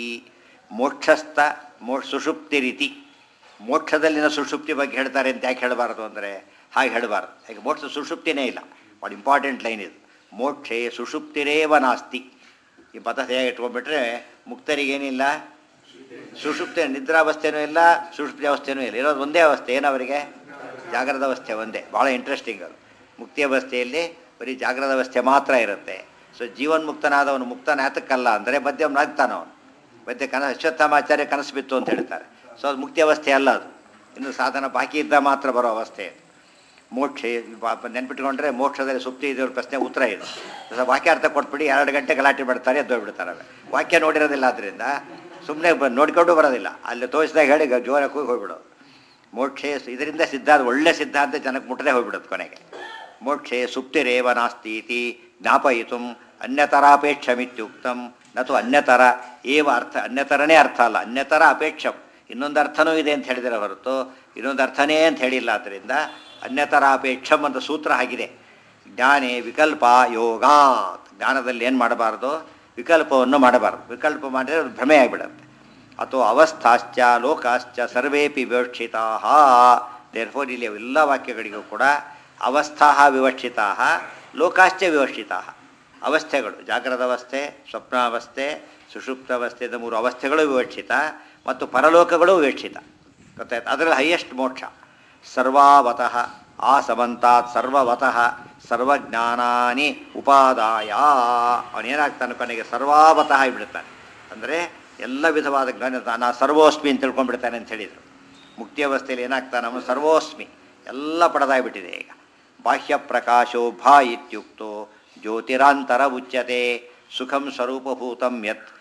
ಮೋಕ್ಷಸ್ಥ ಮೋ ಸುಷುಪ್ತಿ ರೀತಿ ಮೋಕ್ಷದಲ್ಲಿನ ಸುಷುಪ್ತಿ ಬಗ್ಗೆ ಹೇಳ್ತಾರೆ ಅಂತ ಯಾಕೆ ಹೇಳಬಾರ್ದು ಅಂದರೆ ಹಾಗೆ ಹೇಳಬಾರ್ದು ಯಾಕೆ ಮೋಕ್ಷ ಸುಷುಪ್ತಿನೇ ಇಲ್ಲ ಭಾಳ ಇಂಪಾರ್ಟೆಂಟ್ ಲೈನ್ ಇದು ಮೋಕ್ಷೆ ಸುಷುಪ್ತಿರೇವ ನಾಸ್ತಿ ಈ ಪದ ಹೇಗೆ ಇಟ್ಕೊಂಡ್ಬಿಟ್ರೆ ಮುಕ್ತರಿಗೇನಿಲ್ಲ ಸುಷುಪ್ತಿ ನಿದ್ರಾವಸ್ಥೆನೂ ಇಲ್ಲ ಸುಷುಪ್ತಿ ಅವಸ್ಥೆನೂ ಇಲ್ಲ ಇರೋದು ಒಂದೇ ಅವಸ್ಥೆ ಏನವರಿಗೆ ಜಾಗ್ರದ ಅವಸ್ಥೆ ಒಂದೇ ಭಾಳ ಇಂಟ್ರೆಸ್ಟಿಂಗ್ ಅದು ಮುಕ್ತಿ ಅವಸ್ಥೆಯಲ್ಲಿ ಬರೀ ಜಾಗ್ರದ ಅವಸ್ಥೆ ಮಾತ್ರ ಇರುತ್ತೆ ಸೊ ಜೀವನ್ಮುಕ್ತನಾದವನು ಮುಕ್ತನ ಯಾತಕ್ಕಲ್ಲ ಅಂದರೆ ಮಧ್ಯಮನಾಗ್ತಾನ ಅವನು ಮಧ್ಯ ಕನ ಅಶ್ವತ್ಥಾಮಾಚಾರ್ಯ ಕನಸು ಬಿತ್ತು ಅಂತ ಹೇಳ್ತಾರೆ ಸೊ ಅದು ಮುಕ್ತಿ ಅವಸ್ಥೆ ಅಲ್ಲ ಅದು ಇನ್ನು ಸಾಧನ ಬಾಕಿ ಇದ್ದ ಮಾತ್ರ ಬರೋ ಅವಸ್ಥೆ ಅದು ಮೋಕ್ಷ ನೆನ್ಪಿಟ್ಕೊಂಡ್ರೆ ಮೋಕ್ಷದಲ್ಲಿ ಸುಪ್ತಿ ಇದ್ದವ್ರ ಪ್ರಶ್ನೆ ಉತ್ತರ ಇದು ಸೊ ವಾಕ್ಯಾರ್ಥ ಕೊಟ್ಬಿಡಿ ಎರಡು ಗಂಟೆ ಗಲಾಟೆ ಬಿಡ್ತಾರೆ ಎದ್ದೋಗ್ಬಿಡ್ತಾರೆ ಅವೆ ವಾಕ್ಯ ನೋಡಿರೋದಿಲ್ಲ ಆದ್ದರಿಂದ ಸುಮ್ಮನೆ ಬ ನೋಡ್ಕೊಂಡು ಬರೋದಿಲ್ಲ ಅಲ್ಲಿ ತೋರಿಸಿದಾಗ ಹೇಳಿ ಗ- ಜೋರಾಗಿ ಹೋಗಿ ಹೋಗ್ಬಿಡೋದು ಮೋಕ್ಷೆ ಇದರಿಂದ ಸಿದ್ಧಾಂತ ಒಳ್ಳೆ ಸಿದ್ಧಾಂತ ಜನಕ್ಕೆ ಮುಟ್ಟದೆ ಹೋಗ್ಬಿಡೋದು ಕೊನೆಗೆ ಮೋಕ್ಷೆ ಸುಪ್ತಿರೇವ ನಾಸ್ತಿ ಇತಿ ಜ್ಞಾಪಯಿತು ಅನ್ಯತರಾಪೇಕ್ಷಮಿತ್ಯುಕ್ತಂ ನತು ಅನ್ಯತರ ಏವ ಅರ್ಥ ಅನ್ಯತರನೇ ಅರ್ಥ ಅಲ್ಲ ಅನ್ಯತರ ಅಪೇಕ್ಷಂ ಇನ್ನೊಂದು ಅರ್ಥನೂ ಇದೆ ಅಂತ ಹೇಳಿದರೆ ಹೊರತು ಇನ್ನೊಂದು ಅರ್ಥನೇ ಅಂತ ಹೇಳಿಲ್ಲ ಆದ್ದರಿಂದ ಅನ್ಯತರಾಪೇಕ್ಷಂ ಅಂತ ಸೂತ್ರ ಆಗಿದೆ ಜ್ಞಾನೇ ವಿಕಲ್ಪ ಯೋಗಾತ್ ಜ್ಞಾನದಲ್ಲಿ ಏನು ಮಾಡಬಾರ್ದು ವಿಕಲ್ಪವನ್ನು ಮಾಡಬಾರ್ದು ವಿಕಲ್ಪ ಮಾಡಿದರೆ ಅದು ಭ್ರಮೆ ಆಗಿಬಿಡುತ್ತೆ ಅಥವಾ ಅವಸ್ಥಾಶ್ಚ ಲೋಕಾಶ್ಚ ಸರ್ವೇಪಿ ವಿವಕ್ಷಿತಾ ದೇರ್ಫೋರ್ ಇಲ್ಲಿ ಎಲ್ಲ ವಾಕ್ಯಗಳಿಗೂ ಕೂಡ ಅವಸ್ಥಾ ವಿವಕ್ಷಿತಾ ಲೋಕಾಶ್ಚ ವಿವಕ್ಷಿತಾ ಅವಸ್ಥೆಗಳು ಜಾಗ್ರದ ಅವಸ್ಥೆ ಸ್ವಪ್ನಾವಸ್ಥೆ ಸುಷುಪ್ತಾವಸ್ಥೆದ ಮೂರು ಅವಸ್ಥೆಗಳು ವಿವಕ್ಷಿತ ಮತ್ತು ಪರಲೋಕಗಳು ವಿವಕ್ಷಿತ ಗೊತ್ತಾಯ್ತು ಅದರಲ್ಲಿ ಹೈಯೆಸ್ಟ್ ಮೋಕ್ಷ ಸರ್ವಾವತಃ ಆ ಸಮಂತಾತ್ ಸರ್ವವತಃ ಸರ್ವಜ್ಞಾನಾನಿ ಉಪಾದಾಯ ಅವನೇನಾಗ್ತಾನೆ ಕೊನೆಗೆ ಸರ್ವಾವತಃ ಆಗಿಬಿಡ್ತಾನೆ ಅಂದರೆ ಎಲ್ಲ ವಿಧವಾದ ಜ್ಞಾನ ನಾ ಸರ್ವೋಸ್ಮಿ ಅಂತ ತಿಳ್ಕೊಂಡ್ಬಿಡ್ತಾನೆ ಅಂತ ಹೇಳಿದರು ಮುಕ್ತಿ ಅವಸ್ಥೆಯಲ್ಲಿ ಏನಾಗ್ತಾನೆ ಅವನು ಸರ್ವೋಸ್ಮಿ ಎಲ್ಲ ಪಡೆದಾಗ್ಬಿಟ್ಟಿದೆ ಈಗ ಬಾಹ್ಯ ಪ್ರಕಾಶೋ ಭಾ ಇತ್ಯುಕ್ತೋ ಜ್ಯೋತಿರಾಂತರ ಉಚ್ಯತೆ ಸುಖಂ ಸ್ವರೂಪಭೂತಂ ಯತ್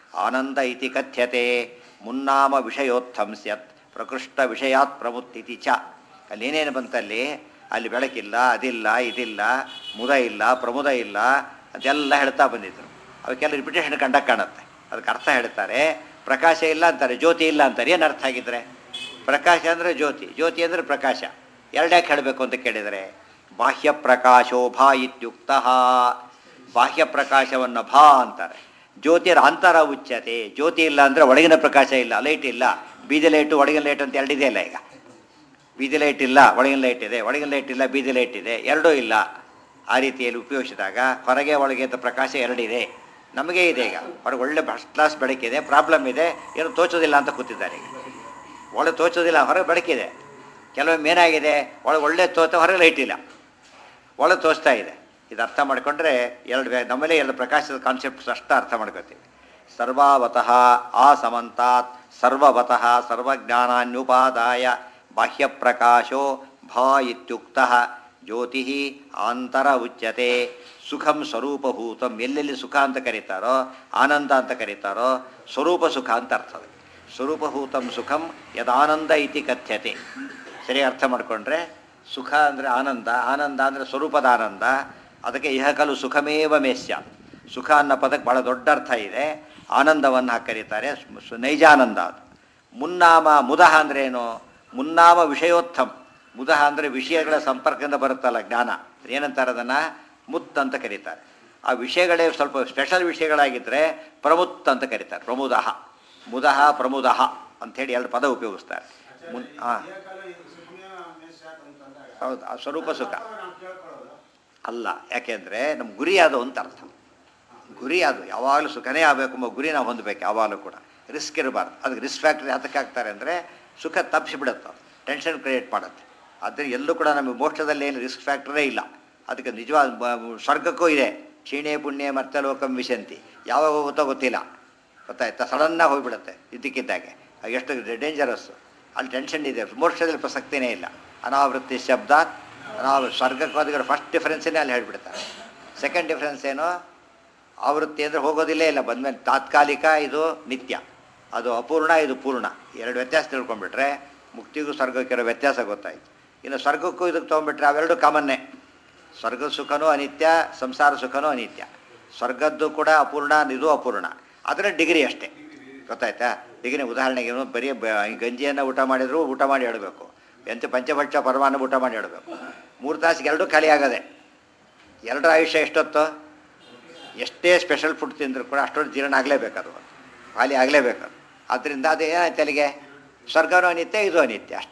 ಆನಂದ ಇತಿ ಕಥ್ಯತೆ ಮುನ್ನಾಮ ವಿಷಯೋತ್ಥಂ ಸ್ಯತ್ ಪ್ರಕೃಷ್ಟ ವಿಷಯಾತ್ ಪ್ರಮುತ್ತಿತಿ ಚ ಅಲ್ಲಿ ಏನೇನು ಬಂತಲ್ಲಿ ಅಲ್ಲಿ ಬೆಳಕಿಲ್ಲ ಅದಿಲ್ಲ ಇದಿಲ್ಲ ಮುದ ಇಲ್ಲ ಪ್ರಮುದ ಇಲ್ಲ ಅದೆಲ್ಲ ಹೇಳ್ತಾ ಬಂದಿದ್ರು ಅವಕ್ಕೆಲ್ಲ ರಿಪಿಟೇಷನ್ ಕಂಡಕ್ಕೆ ಕಾಣುತ್ತೆ ಅದಕ್ಕೆ ಅರ್ಥ ಹೇಳ್ತಾರೆ ಪ್ರಕಾಶ ಇಲ್ಲ ಅಂತಾರೆ ಜ್ಯೋತಿ ಇಲ್ಲ ಅಂತಾರೆ ಏನು ಅರ್ಥ ಆಗಿದ್ರೆ ಪ್ರಕಾಶ ಅಂದರೆ ಜ್ಯೋತಿ ಜ್ಯೋತಿ ಅಂದರೆ ಪ್ರಕಾಶ ಎರಡ್ಯಾಕೆ ಹೇಳಬೇಕು ಅಂತ ಕೇಳಿದರೆ ಬಾಹ್ಯ ಪ್ರಕಾಶೋ ಭಾ ಇತ್ಯುಕ್ತ ಬಾಹ್ಯ ಪ್ರಕಾಶವನ್ನು ಭಾ ಅಂತಾರೆ ಜ್ಯೋತಿರ ಅಂತರ ಉಚ್ಯತೆ ಜ್ಯೋತಿ ಇಲ್ಲ ಅಂದರೆ ಒಳಗಿನ ಪ್ರಕಾಶ ಇಲ್ಲ ಲೈಟ್ ಇಲ್ಲ ಬೀದಿ ಲೈಟು ಒಳಗಿನ ಲೈಟ್ ಅಂತ ಎರಡಿದೆ ಅಲ್ಲ ಈಗ ಬೀದಿ ಲೈಟ್ ಇಲ್ಲ ಒಳಗಿನ ಲೈಟ್ ಇದೆ ಒಳಗಿನ ಲೈಟ್ ಇಲ್ಲ ಬೀದಿ ಲೈಟ್ ಇದೆ ಎರಡೂ ಇಲ್ಲ ಆ ರೀತಿಯಲ್ಲಿ ಉಪಯೋಗಿಸಿದಾಗ ಹೊರಗೆ ಒಳಗೆ ಅಂತ ಪ್ರಕಾಶ ಎರಡಿದೆ ನಮಗೆ ಇದೆ ಈಗ ಹೊರಗೆ ಒಳ್ಳೆ ಫಸ್ಟ್ ಕ್ಲಾಸ್ ಬೆಳಕಿದೆ ಪ್ರಾಬ್ಲಮ್ ಇದೆ ಏನು ತೋಚೋದಿಲ್ಲ ಅಂತ ಕೂತಿದ್ದಾರೆ ಈಗ ಒಳಗೆ ತೋಚೋದಿಲ್ಲ ಹೊರಗೆ ಬೆಳಕಿದೆ ಕೆಲವೊಮ್ಮೆ ಏನಾಗಿದೆ ಒಳಗೆ ಒಳ್ಳೆ ತೋತ ಹೊರಗೆ ಲೈಟ್ ಇಲ್ಲ ಒಳಗೆ ತೋಚ್ತಾ ಇದೆ ಇದು ಅರ್ಥ ಮಾಡಿಕೊಂಡ್ರೆ ಎರಡು ಬೇ- ನಮ್ಮಲ್ಲೇ ಎರಡು ಪ್ರಕಾಶದ ಕಾನ್ಸೆಪ್ಟ್ಸ್ ಅಷ್ಟ ಅರ್ಥ ಮಾಡ್ಕೋತೀವಿ ಸರ್ವಾವತಃ ಆ ಸಮಂತಾತ್ ಸರ್ವವತಃ ಸರ್ವಜ್ಞಾನಾನ್ಯುಪಾದಾಯ ಬಾಹ್ಯ ಪ್ರಕಾಶೋ ಭಾ ಇತ್ಯುಕ್ತ ಜ್ಯೋತಿ ಆಂತರ ಉಚ್ಯತೆ ಸುಖಂ ಸ್ವರೂಪಭೂತಂ ಎಲ್ಲೆಲ್ಲಿ ಸುಖ ಅಂತ ಕರೀತಾರೋ ಆನಂದ ಅಂತ ಕರೀತಾರೋ ಸ್ವರೂಪ ಸುಖ ಅಂತ ಅರ್ಥದ ಸ್ವರೂಪಭೂತಂ ಸುಖಂ ಯದಾನಂದ ಇತಿ ಕಥ್ಯತೆ ಸರಿ ಅರ್ಥ ಮಾಡಿಕೊಂಡ್ರೆ ಸುಖ ಅಂದರೆ ಆನಂದ ಆನಂದ ಅಂದರೆ ಸ್ವರೂಪದ ಆನಂದ ಅದಕ್ಕೆ ಇಹಕಲು ಸುಖಮೇವ ಮೇಸ್ಯ ಸುಖ ಅನ್ನೋ ಪದಕ್ಕೆ ಭಾಳ ದೊಡ್ಡ ಅರ್ಥ ಇದೆ ಆನಂದವನ್ನು ಕರೀತಾರೆ ಸು- ಸು- ನೈಜಾನಂದ ಅದು ಮುನ್ನಾಮ ಮುದಹ ಅಂದ್ರೆ ಏನು ಮುನ್ನಾಮ ವಿಷಯೋತ್ತಮ್ ಮುದಹ ಅಂದರೆ ವಿಷಯಗಳ ಸಂಪರ್ಕದಿಂದ ಬರುತ್ತಲ್ಲ ಜ್ಞಾನ ಏನಂತಾರೆ ಅದನ್ನು ಮುತ್ ಅಂತ ಕರೀತಾರೆ ಆ ವಿಷಯಗಳೇ ಸ್ವಲ್ಪ ಸ್ಪೆಷಲ್ ವಿಷಯಗಳಾಗಿದ್ದರೆ ಪ್ರಮುತ್ ಅಂತ ಕರೀತಾರೆ ಪ್ರಮುದಹ ಮುದಹ ಪ್ರಮುದಹ ಅಂಥೇಳಿ ಎರಡು ಪದ ಉಪಯೋಗಿಸ್ತಾರೆ ಮುನ್ ಹಾಂ ಹೌದು ಆ ಸ್ವರೂಪ ಸುಖ ಅಲ್ಲ ಯಾಕೆಂದರೆ ನಮ್ಮ ಗುರಿ ಅದು ಅಂತ ಅರ್ಥ ಗುರಿ ಅದು ಯಾವಾಗಲೂ ಸುಖನೇ ಆಗಬೇಕು ಎಂಬ ಗುರಿ ನಾವು ಹೊಂದಬೇಕು ಯಾವಾಗಲೂ ಕೂಡ ರಿಸ್ಕ್ ಇರಬಾರ್ದು ಅದಕ್ಕೆ ರಿಸ್ಕ್ ಫ್ಯಾಕ್ಟ್ರಿ ಹತ್ತಕ್ಕೆ ಹಾಕ್ತಾರೆ ಅಂದರೆ ಸುಖ ತಪ್ಪಿಸಿಬಿಡುತ್ತೆ ಟೆನ್ಷನ್ ಕ್ರಿಯೇಟ್ ಮಾಡುತ್ತೆ ಆದರೆ ಎಲ್ಲೂ ಕೂಡ ನಮಗೆ ಮೋಕ್ಷದಲ್ಲಿ ಏನು ರಿಸ್ಕ್ ಫ್ಯಾಕ್ಟ್ರೇ ಇಲ್ಲ ಅದಕ್ಕೆ ನಿಜವಾದ ಬ- ಸ್ವರ್ಗಕ್ಕೂ ಇದೆ ಕ್ಷೀಣೆ ಪುಣ್ಯ ಮತ್ತೆ ಲೋಕಂ ವಿಶಂತಿ ಯಾವಾಗ ಹೋಗುತ್ತೋ ಗೊತ್ತಿಲ್ಲ ಗೊತ್ತಾಯ್ತಾ ಸಡನ್ನಾಗಿ ಹೋಗಿಬಿಡುತ್ತೆ ಇದ್ದಕ್ಕಿದ್ದಾಗೆ ಆಗ ಎಷ್ಟು ಡೇಂಜರಸ್ಸು ಅಲ್ಲಿ ಟೆನ್ಷನ್ ಇದೆ ಮೋಕ್ಷದಲ್ಲಿ ಪ್ರಸಕ್ತಿನೇ ಇಲ್ಲ ಅನಾವೃತ್ತಿ ಶಬ್ದ ಅನಾವ ಸ್ವರ್ಗಕ್ಕೆ ಫಸ್ಟ್ ಡಿಫ್ರೆನ್ಸೇ ಅಲ್ಲಿ ಹೇಳ್ಬಿಡ್ತಾರೆ ಸೆಕೆಂಡ್ ಡಿಫ್ರೆನ್ಸ್ ಏನು ಆವೃತ್ತಿ ಅಂದರೆ ಹೋಗೋದಿಲ್ಲೇ ಇಲ್ಲ ಬಂದಮೇಲೆ ತಾತ್ಕಾಲಿಕ ಇದು ನಿತ್ಯ ಅದು ಅಪೂರ್ಣ ಇದು ಪೂರ್ಣ ಎರಡು ವ್ಯತ್ಯಾಸ ತಿಳ್ಕೊಂಡ್ಬಿಟ್ರೆ ಮುಕ್ತಿಗೂ ಸ್ವರ್ಗಕ್ಕಿರೋ ವ್ಯತ್ಯಾಸ ಗೊತ್ತಾಯ್ತು ಇನ್ನು ಸ್ವರ್ಗಕ್ಕೂ ಇದಕ್ಕೆ ತೊಗೊಂಡ್ಬಿಟ್ರೆ ಅವೆರಡು ಕಾಮನ್ನೇ ಸ್ವರ್ಗದ ಸುಖನೂ ಅನಿತ್ಯ ಸಂಸಾರ ಸುಖನೂ ಅನಿತ್ಯ ಸ್ವರ್ಗದ್ದು ಕೂಡ ಅಪೂರ್ಣ ಇದು ಅಪೂರ್ಣ ಅದರ ಡಿಗ್ರಿ ಅಷ್ಟೇ ಗೊತ್ತಾಯ್ತಾ ಡಿಗ್ರಿ ಉದಾಹರಣೆಗೆ ಏನು ಬರೀ ಬ- ಈ ಗಂಜಿಯನ್ನು ಊಟ ಮಾಡಿದ್ರು ಊಟ ಮಾಡಿ ಹೇಳಬೇಕು ಎಂತ ಪಂಚಭಕ್ಷ ಪರಮಾನ ಊಟ ಮಾಡಿ ಹೇಳಬೇಕು ಮೂರು ತಾಸಿಗೆ ಎರಡೂ ಖಾಲಿ ಆಗದೆ ಎರಡರ ಆಯುಷ್ಯ ಎಷ್ಟೊತ್ತು ಎಷ್ಟೇ ಸ್ಪೆಷಲ್ ಫುಡ್ ತಿಂದರೂ ಕೂಡ ಅಷ್ಟೊಂದು ಜೀರ್ಣ ಆಗಲೇಬೇಕು ಅದು ಖಾಲಿ ಆಗಲೇಬೇಕು ಅದು ಆದ್ದರಿಂದ ಅದು ಏನಾಯ್ತು ಅಲ್ಲಿಗೆ ಸ್ವರ್ಗನೂ ಅನಿತ್ಯ ಇದು ಅನಿತ್ಯ ಅಷ್ಟೇ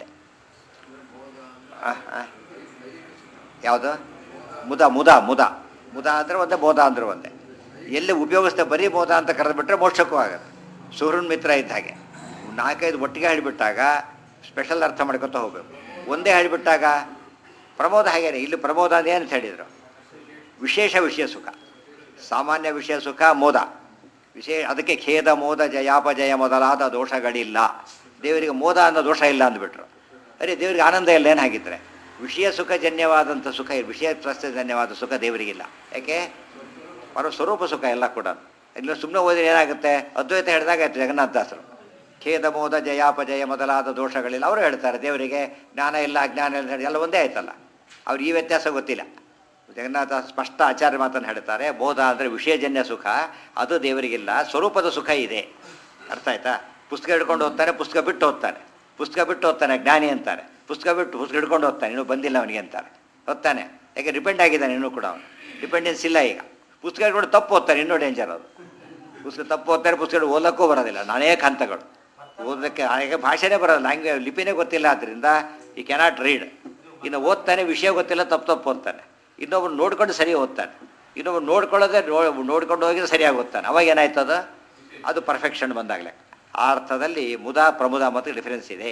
ಆ, ಆ. ಯಾವುದು ಮುದ ಮುದ ಮುದ ಮುದ ಅಂದರೆ ಒಂದೇ ಬೋಧ ಅಂದ್ರೆ ಒಂದೇ ಎಲ್ಲಿ ಉಪಯೋಗಿಸ್ತಾ ಬರೀ ಬೋಧ ಅಂತ ಕರೆದ್ಬಿಟ್ರೆ ಮೋಕ್ಷಕ್ಕೂ ಆಗುತ್ತೆ ಸೂರ್ಯನ ಮಿತ್ರ ಇದ್ದ ಹಾಗೆ ನಾಲ್ಕೈದು ಒಟ್ಟಿಗೆ ಹೇಳಿಬಿಟ್ಟಾಗ ಸ್ಪೆಷಲ್ ಅರ್ಥ ಮಾಡ್ಕೊತ ಹೋಗ್ಬೇಕು ಒಂದೇ ಹೇಳಿಬಿಟ್ಟಾಗ ಪ್ರಮೋದ ಹಾಗೇನೆ ಇಲ್ಲಿ ಪ್ರಮೋದ ಅಂತ ಏನಂತ ಹೇಳಿದರು ವಿಶೇಷ ವಿಷಯ ಸುಖ ಸಾಮಾನ್ಯ ವಿಷಯ ಸುಖ ಮೋದ ವಿಶೇಷ ಅದಕ್ಕೆ ಖೇದ ಮೋದ ಜಯಾಪಜಯ ಮೊದಲಾದ ದೋಷಗಳಿಲ್ಲ ದೇವರಿಗೆ ಮೋದ ಅನ್ನೋ ದೋಷ ಇಲ್ಲ ಅಂದ್ಬಿಟ್ರು ಅರೆ ದೇವರಿಗೆ ಆನಂದ ಇಲ್ಲ ಏನಾಗಿದ್ರೆ ವಿಷಯ ಸುಖಜನ್ಯವಾದಂಥ ಸುಖ ವಿಷಯ ಸ್ವಾಸ್ಥ್ಯಜನ್ಯವಾದ ಸುಖ ದೇವರಿಗಿಲ್ಲ ಯಾಕೆ ಅವರ ಸ್ವರೂಪ ಸುಖ ಎಲ್ಲ ಕೂಡ ಇಲ್ಲ ಸುಮ್ಮನೆ ಓದಿದ್ರೆ ಏನಾಗುತ್ತೆ ಅದ್ವೈತ ಹೇಳಿದಾಗ ಆಯ್ತು ಜಗನ್ನಾಥದಾಸರು ಖೇದ ಮೋದ ಜಯಾಪಜಯ ಮೊದಲಾದ ದೋಷಗಳಿಲ್ಲ ಅವರು ಹೇಳ್ತಾರೆ ದೇವರಿಗೆ ಜ್ಞಾನ ಇಲ್ಲ ಅಜ್ಞಾನ ಇಲ್ಲ ಅಂತ ಎಲ್ಲ ಒಂದೇ ಆಯ್ತಲ್ಲ ಅವ್ರು ಈ ವ್ಯತ್ಯಾಸ ಗೊತ್ತಿಲ್ಲ ಜಗನ್ನಾಥ ಸ್ಪಷ್ಟ ಆಚಾರ್ಯ ಮಾತನ್ನು ಹೇಳ್ತಾರೆ ಬೋಧ ಅಂದರೆ ವಿಷಯಜನ್ಯ ಸುಖ ಅದು ದೇವರಿಗಿಲ್ಲ ಸ್ವರೂಪದ ಸುಖ ಇದೆ ಅರ್ಥ ಆಯ್ತಾ ಪುಸ್ತಕ ಹಿಡ್ಕೊಂಡು ಓದ್ತಾನೆ ಪುಸ್ತಕ ಬಿಟ್ಟು ಓದ್ತಾನೆ ಪುಸ್ತಕ ಬಿಟ್ಟು ಓದ್ತಾನೆ ಜ್ಞಾನಿ ಅಂತಾರೆ ಪುಸ್ತಕ ಬಿಟ್ಟು ಪುಸ್ತಕ ಹಿಡ್ಕೊಂಡು ಓದ್ತಾನೆ ಇನ್ನೂ ಬಂದಿಲ್ಲ ಅವನಿಗೆ ಅಂತಾರೆ ಓದ್ತಾನೆ ಯಾಕೆ ಡಿಪೆಂಡ್ ಆಗಿದ್ದಾನೆ ಇನ್ನೂ ಕೂಡ ಅವನು ಡಿಪೆಂಡೆನ್ಸ್ ಇಲ್ಲ ಈಗ ಪುಸ್ತಕ ಹಿಡ್ಕೊಂಡು ತಪ್ಪು ಓದ್ತಾನೆ ಇನ್ನೂ ಡೇಂಜರ್ ಅದು ಪುಸ್ತಕ ತಪ್ಪು ಓದ್ತಾರೆ ಪುಸ್ತಕ ಹಿಡ್ಕೊಂಡು ಓದಕ್ಕೂ ಬರೋದಿಲ್ಲ ಅನೇಕ ಹಂತಗಳು ಓದೋದಕ್ಕೆ ಈಗ ಭಾಷೆನೇ ಬರೋಲ್ಲ ಲ್ಯಾಂಗ್ವೇಜ್ ಲಿಪಿನೇ ಗೊತ್ತಿಲ್ಲ ಆದ್ದರಿಂದ ಈ ಕೆನಾಟ್ ರೀಡ್ ಇನ್ನು ಓದ್ತಾನೆ ವಿಷಯ ಗೊತ್ತಿಲ್ಲ ತಪ್ಪು ತಪ್ಪು ಓದ್ತಾನೆ ಇನ್ನೊಬ್ರು ನೋಡ್ಕೊಂಡು ಸರಿ ಓದ್ತಾನೆ ಇನ್ನೊಬ್ರು ನೋಡ್ಕೊಳ್ಳೋದೇ ನೋ- ನೋಡ್ಕೊಂಡು ಹೋಗಿದ್ರೆ ಸರಿಯಾಗಿ ಓದ್ತಾನೆ ಅವಾಗ ಏನಾಯ್ತು ಅದು ಅದು ಪರ್ಫೆಕ್ಷನ್ ಬಂದಾಗಲೇ ಆ ಅರ್ಥದಲ್ಲಿ ಮುದ ಪ್ರಮುದ ಮತ್ತು ಡಿಫರೆನ್ಸ್ ಇದೆ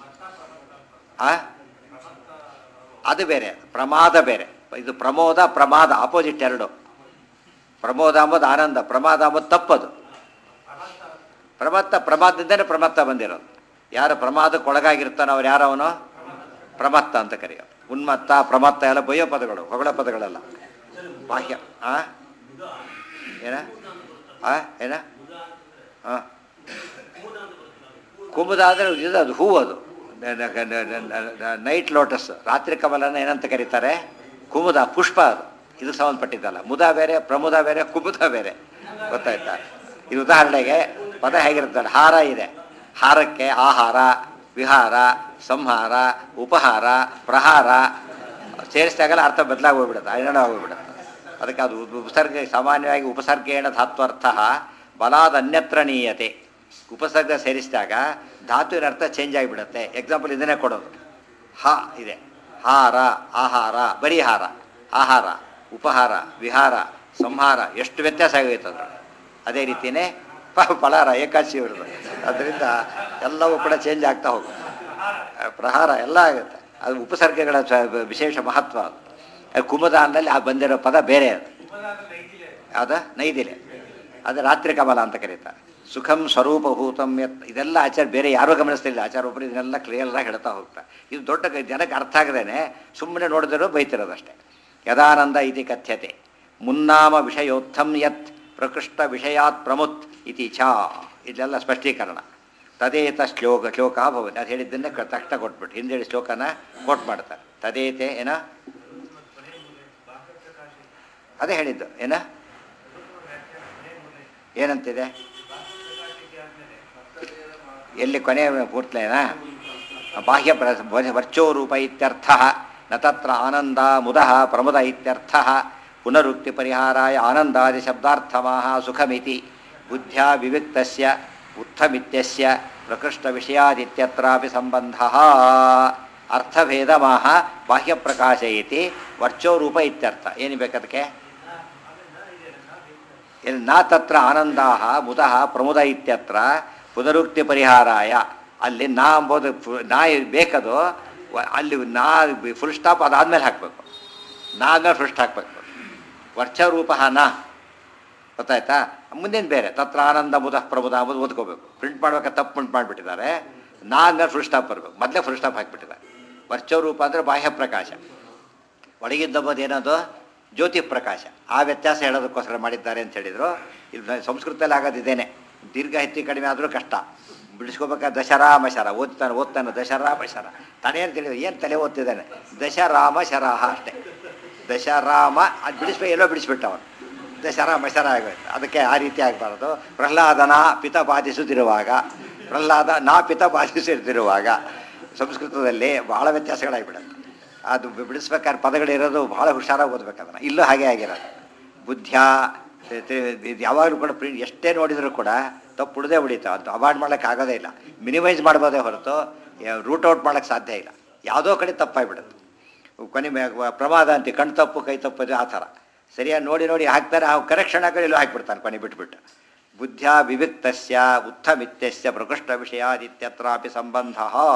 ಆ ಅದು ಬೇರೆ ಪ್ರಮಾದ ಬೇರೆ ಇದು ಪ್ರಮೋದ ಪ್ರಮಾದ ಆಪೋಸಿಟ್ ಎರಡು ಪ್ರಮೋದ ಅಂಬುದು ಆನಂದ ಪ್ರಮಾದ ಅಂಬುದು ತಪ್ಪದು ಪ್ರಮತ್ತ ಪ್ರಮಾದದಿಂದನೇ ಪ್ರಮತ್ತ ಬಂದಿರೋದು ಯಾರು ಪ್ರಮಾದಕ್ಕೆ ಒಳಗಾಗಿರ್ತಾನೋ ಅವ್ರು ಯಾರವನು ಪ್ರಮತ್ತ ಅಂತ ಕರೆಯೋದು ಉನ್ಮತ್ತ ಪ್ರಮತ್ತ ಎಲ್ಲ ಬಯ್ಯೋ ಪದಗಳು ಹೊಗಳ ಪದಗಳಲ್ಲ ಬಾಹ್ಯ ಆ ಏನ ಆ ಏನ ಹಾಂ ಕುಮುದ ಅಂದರೆ ಇದು ಅದು ಹೂವು ಅದು ನೈಟ್ ಲೋಟಸ್ ರಾತ್ರಿ ಕಮಲನ ಏನಂತ ಕರೀತಾರೆ ಕುಮುದ ಪುಷ್ಪ ಅದು ಇದು ಸಂಬಂಧಪಟ್ಟಿದ್ದಲ್ಲ ಮುದ ಬೇರೆ ಪ್ರಮುದ ಬೇರೆ ಕುಮುದ ಬೇರೆ ಗೊತ್ತಾಯ್ತಾ ಇದು ಉದಾಹರಣೆಗೆ ಪದ ಹೇಗಿರ್ತಾರೆ ಹಾರ ಇದೆ ಹಾರಕ್ಕೆ ಆಹಾರ ವಿಹಾರ ಸಂಹಾರ ಉಪಹಾರ ಪ್ರಹಾರ ಸೇರಿಸಿದಾಗಲ್ಲ ಅರ್ಥ ಬದಲಾಗಿ ಹೋಗ್ಬಿಡುತ್ತೆ ಐರಣ ಹೋಗ್ಬಿಡುತ್ತೆ ಅದಕ್ಕೆ ಅದು ಉಪಸರ್ಗ ಸಾಮಾನ್ಯವಾಗಿ ಉಪಸರ್ಗೇಣ ಧಾತ್ವರ್ಥ ಬಲಾದ ಅನ್ಯತ್ರ ನೀಯತೆ ಉಪಸರ್ಗ ಸೇರಿಸಿದಾಗ ಧಾತುವಿನ ಅರ್ಥ ಚೇಂಜ್ ಆಗಿಬಿಡುತ್ತೆ ಎಕ್ಸಾಂಪಲ್ ಇದನ್ನೇ ಕೊಡೋದು ಹ ಇದೆ ಹಾರ ಆಹಾರ ಬರೀ ಹಾರ ಆಹಾರ ಉಪಹಾರ ವಿಹಾರ ಸಂಹಾರ ಎಷ್ಟು ವ್ಯತ್ಯಾಸ ಆಗೋಯ್ತು ಅದ್ರ ಅದೇ ರೀತಿಯೇ ಪ ಫಲಾರ ಏಕಾಶಿ ಇವ್ರದ್ದು ಅದರಿಂದ ಎಲ್ಲವೂ ಕೂಡ ಚೇಂಜ್ ಆಗ್ತಾ ಹೋಗುತ್ತೆ ಪ್ರಹಾರ ಎಲ್ಲ ಆಗುತ್ತೆ ಅದು ಉಪಸರ್ಗಗಳ ಸ- ವಿಶೇಷ ಮಹತ್ವ ಅದು ಅದು ಕುಮುದ ಅಂದಲ್ಲಿ ಆ ಬಂದಿರೋ ಪದ ಬೇರೆ ಅದು ಯಾವ್ದ ನೈದಿಲೆ ಅದು ರಾತ್ರಿ ಕಮಲ ಅಂತ ಕರೀತಾರೆ ಸುಖಂ ಸ್ವರೂಪಭೂತಂ ಯತ್ ಇದೆಲ್ಲ ಆಚಾರ ಬೇರೆ ಯಾರೂ ಗಮನಿಸ್ತಿಲ್ಲ ಆಚಾರ ಒಬ್ಬರು ಇದನ್ನೆಲ್ಲ ಕ್ಲಿಯರಾಗಿ ಹೇಳ್ತಾ ಹೋಗ್ತಾರೆ ಇದು ದೊಡ್ಡ ಗ- ಜನಕ್ಕೆ ಅರ್ಥ ಆಗದೇನೆ ಸುಮ್ಮನೆ ನೋಡಿದ್ರು ಬೈತಿರೋದಷ್ಟೇ ಯದಾನಂದ ಇತಿ ಕಥ್ಯತೆ ಮುನ್ನಾಮ ವಿಷಯೋತ್ಥಂ ಯತ್ ಪ್ರಕೃಷ್ಟ ವಿಷಯಾತ್ ಪ್ರಮುತ್ ಇತಿ ಛಾ ಇದೆಲ್ಲ ಸ್ಪಷ್ಟೀಕರಣ ತದೇತ ಶ್ಲೋಕ ಶ್ಲೋಕ ಭವತಿ ಅದು ಹೇಳಿದ್ದನ್ನೇ ಕ- ತಕ್ಷಣ ಕೊಟ್ಬಿಟ್ಟು ಹಿಂದೆ ಶ್ಲೋಕನ ಕೋಟ್ ಮಾಡ್ತಾರೆ ತದೇತೆ ಏನ ಅದೇ ಹೇಳಿದ್ದು ಏನ ಏನಂತಿದೆ ಎಲ್ಲಿ ಕೊನೆ ಪೂರ್ತಿಲೇನಾ ಬಾಹ್ಯ ಪ್ರ ವರ್ಚೋ ರೂಪ ಇತ್ಯರ್ಥ ನ ತತ್ರ ಆನಂದ ಮುದ ಪ್ರಮುದ ಇತ್ಯರ್ಥ ಪುನರುಕ್ತಿ ಪರಿಹಾರಾಯ ಆನಂದಾದಿ ಶಬ್ದಾರ್ಥಮಾಹ ಸುಖಮಿತಿ ಬುದ್ಧ್ಯಾ ವಿವಿಕ್ತಸ್ಯ ಉತ್ಥಮಿತ್ಯಸ್ಯ ಪ್ರಕೃಷ್ಟ ವಿಷಯಾದಿತ್ಯತ್ರಾಪಿ ಸಂಬಂಧ ಅರ್ಥಭೇದಮಾಹ ಬಾಹ್ಯ ಪ್ರಕಾಶ ಇತಿ ವರ್ಚೋ ರೂಪ ಇತ್ಯರ್ಥ ಏನು ಬೇಕದಕ್ಕೆ ಇಲ್ಲಿ ನಾ ತತ್ರ ಆನಂದಾಹ ಮುದಃ ಪ್ರಮುದ ಇತ್ಯತ್ರ ಪುನರುಕ್ತಿ ಪರಿಹಾರಾಯ ಅಲ್ಲಿ ನಾ ಅಂಬೋದು ಫು- ನಾ ಬೇಕದು ವ- ಅಲ್ಲಿ ನಾ ಫುಲ್ ಸ್ಟಾಪ್ ಅದಾದ್ಮೇಲೆ ಹಾಕಬೇಕು ನಾ ಆದ್ಮೇಲೆ ಫುಲ್ ಸ್ಟಾಪ್ ಹಾಕಬೇಕು ವರ್ಷರೂಪ ನಾ ಗೊತ್ತಾಯ್ತಾ ಮುಂದಿನ ಬೇರೆ ತತ್ರ ಆನಂದ ಮುದ ಪ್ರಬುದ ಅಂಬುದು ಓದ್ಕೋಬೇಕು ಪ್ರಿಂಟ್ ಮಾಡ್ಬೇಕಾದ್ರೆ ತಪ್ಪು ಪ್ರಿಂಟ್ ಮಾಡಿಬಿಟ್ಟಿದ್ದಾರೆ ನಾ ಆದ್ಮೇಲೆ ಫುಲ್ ಸ್ಟಾಪ್ ಬರಬೇಕು ಮೊದಲೇ ಫುಲ್ ಸ್ಟಾಪ್ ಹಾಕಿಬಿಟ್ಟಿದ್ದಾರೆ ವರ್ಚರೂಪ ಅಂದರೆ ಬಾಹ್ಯ ಪ್ರಕಾಶ ಒಳಗಿದ್ದಬೋದು ಏನದು ಜ್ಯೋತಿ ಪ್ರಕಾಶ ಆ ವ್ಯತ್ಯಾಸ ಹೇಳೋದಕ್ಕೋಸ್ಕರ ಮಾಡಿದ್ದಾರೆ ಅಂತ ಹೇಳಿದರು ಇದು ಸಂಸ್ಕೃತದಲ್ಲಿ ಆಗೋದಿದ್ದೇನೆ ದೀರ್ಘ ಹೆಚ್ಚು ಕಡಿಮೆ ಆದರೂ ಕಷ್ಟ ಬಿಡಿಸ್ಕೋಬೇಕಾದ್ರೆ ದಶರಾಮ ಶರ ಓದ್ತಾನೆ ಓದ್ತಾನೆ ದಶರಾಮ ಶರ ತಾನೇನು ತಿಳಿದು ಏನು ತಲೆ ಓದ್ತಿದ್ದಾನೆ ದಶರಾಮ ಶರಾಹ ಅಷ್ಟೇ ದಶರಾಮ ಅದು ಬಿಡಿಸ್ಬೇಕು ಎಲ್ಲೋ ಬಿಡಿಸ್ಬಿಟ್ಟ ಅವನು ದಶರಾಮ ಶರ ಆಗೋಯ್ತು ಅದಕ್ಕೆ ಆ ರೀತಿ ಆಗಬಾರ್ದು ಪ್ರಹ್ಲಾದನ ಪಿತ ಬಾಧಿಸುತ್ತಿರುವಾಗ ಪ್ರಹ್ಲಾದ ನಾ ಪಿತ ಬಾಧಿಸುತ್ತಿರುವಾಗ ಸಂಸ್ಕೃತದಲ್ಲಿ ಬಹಳ ವ್ಯತ್ಯಾಸಗಳಾಗಿಬಿಡುತ್ತೆ ಅದು ಬಿ- ಬಿಡಿಸ್ಬೇಕಾದ್ರೆ ಪದಗಳಿರೋದು ಭಾಳ ಹುಷಾರಾಗಿ ಓದ್ಬೇಕು ಅದನ್ನು ಇಲ್ಲೂ ಹಾಗೆ ಆಗಿರೋದು ಬುದ್ಧ್ಯ ತಿ- ತಿ- ಇದು ಯಾವಾಗಲೂ ಕೂಡ ಪ್ರಿಂಟ್ ಎಷ್ಟೇ ನೋಡಿದರೂ ಕೂಡ ತಪ್ಪು ಉಳಿದೇ ಉಳಿತು ಅದು ಅವಾಯ್ಡ್ ಮಾಡೋಕ್ಕೆ ಆಗೋದೇ ಇಲ್ಲ ಮಿನಿಮೈಸ್ ಮಾಡ್ಬೋದೇ ಹೊರತು ರೂಟ್ ಔಟ್ ಮಾಡೋಕ್ಕೆ ಸಾಧ್ಯ ಇಲ್ಲ ಯಾವುದೋ ಕಡೆ ತಪ್ಪಾಗಿಬಿಡುತ್ತೆ ಕೊನೆ ಮೇ- ಪ್ರಮಾದ ಅಂತ ಕಣ್ ತಪ್ಪು ಕೈ ತಪ್ಪು ಆ ಥರ ಸರಿಯಾಗಿ ನೋಡಿ ನೋಡಿ ಹಾಕ್ತಾರೆ ಆ ಕರೆಕ್ಷನ್ ಹಾಕಿ ಎಲ್ಲೋ ಹಾಕ್ಬಿಡ್ತಾನೆ ಕೊನೆ ಬಿಟ್ಬಿಟ್ಟು ಬುದ್ಧ್ಯ ವಿವಿಕ್ತಸ್ಯ ಉತ್ಥಮಿತ್ಯಸ್ಯ ಪ್ರಕೃಷ್ಟ ವಿಷಯಾದಿತ್ಯತ್ರಾಪಿ ಸಂಬಂಧ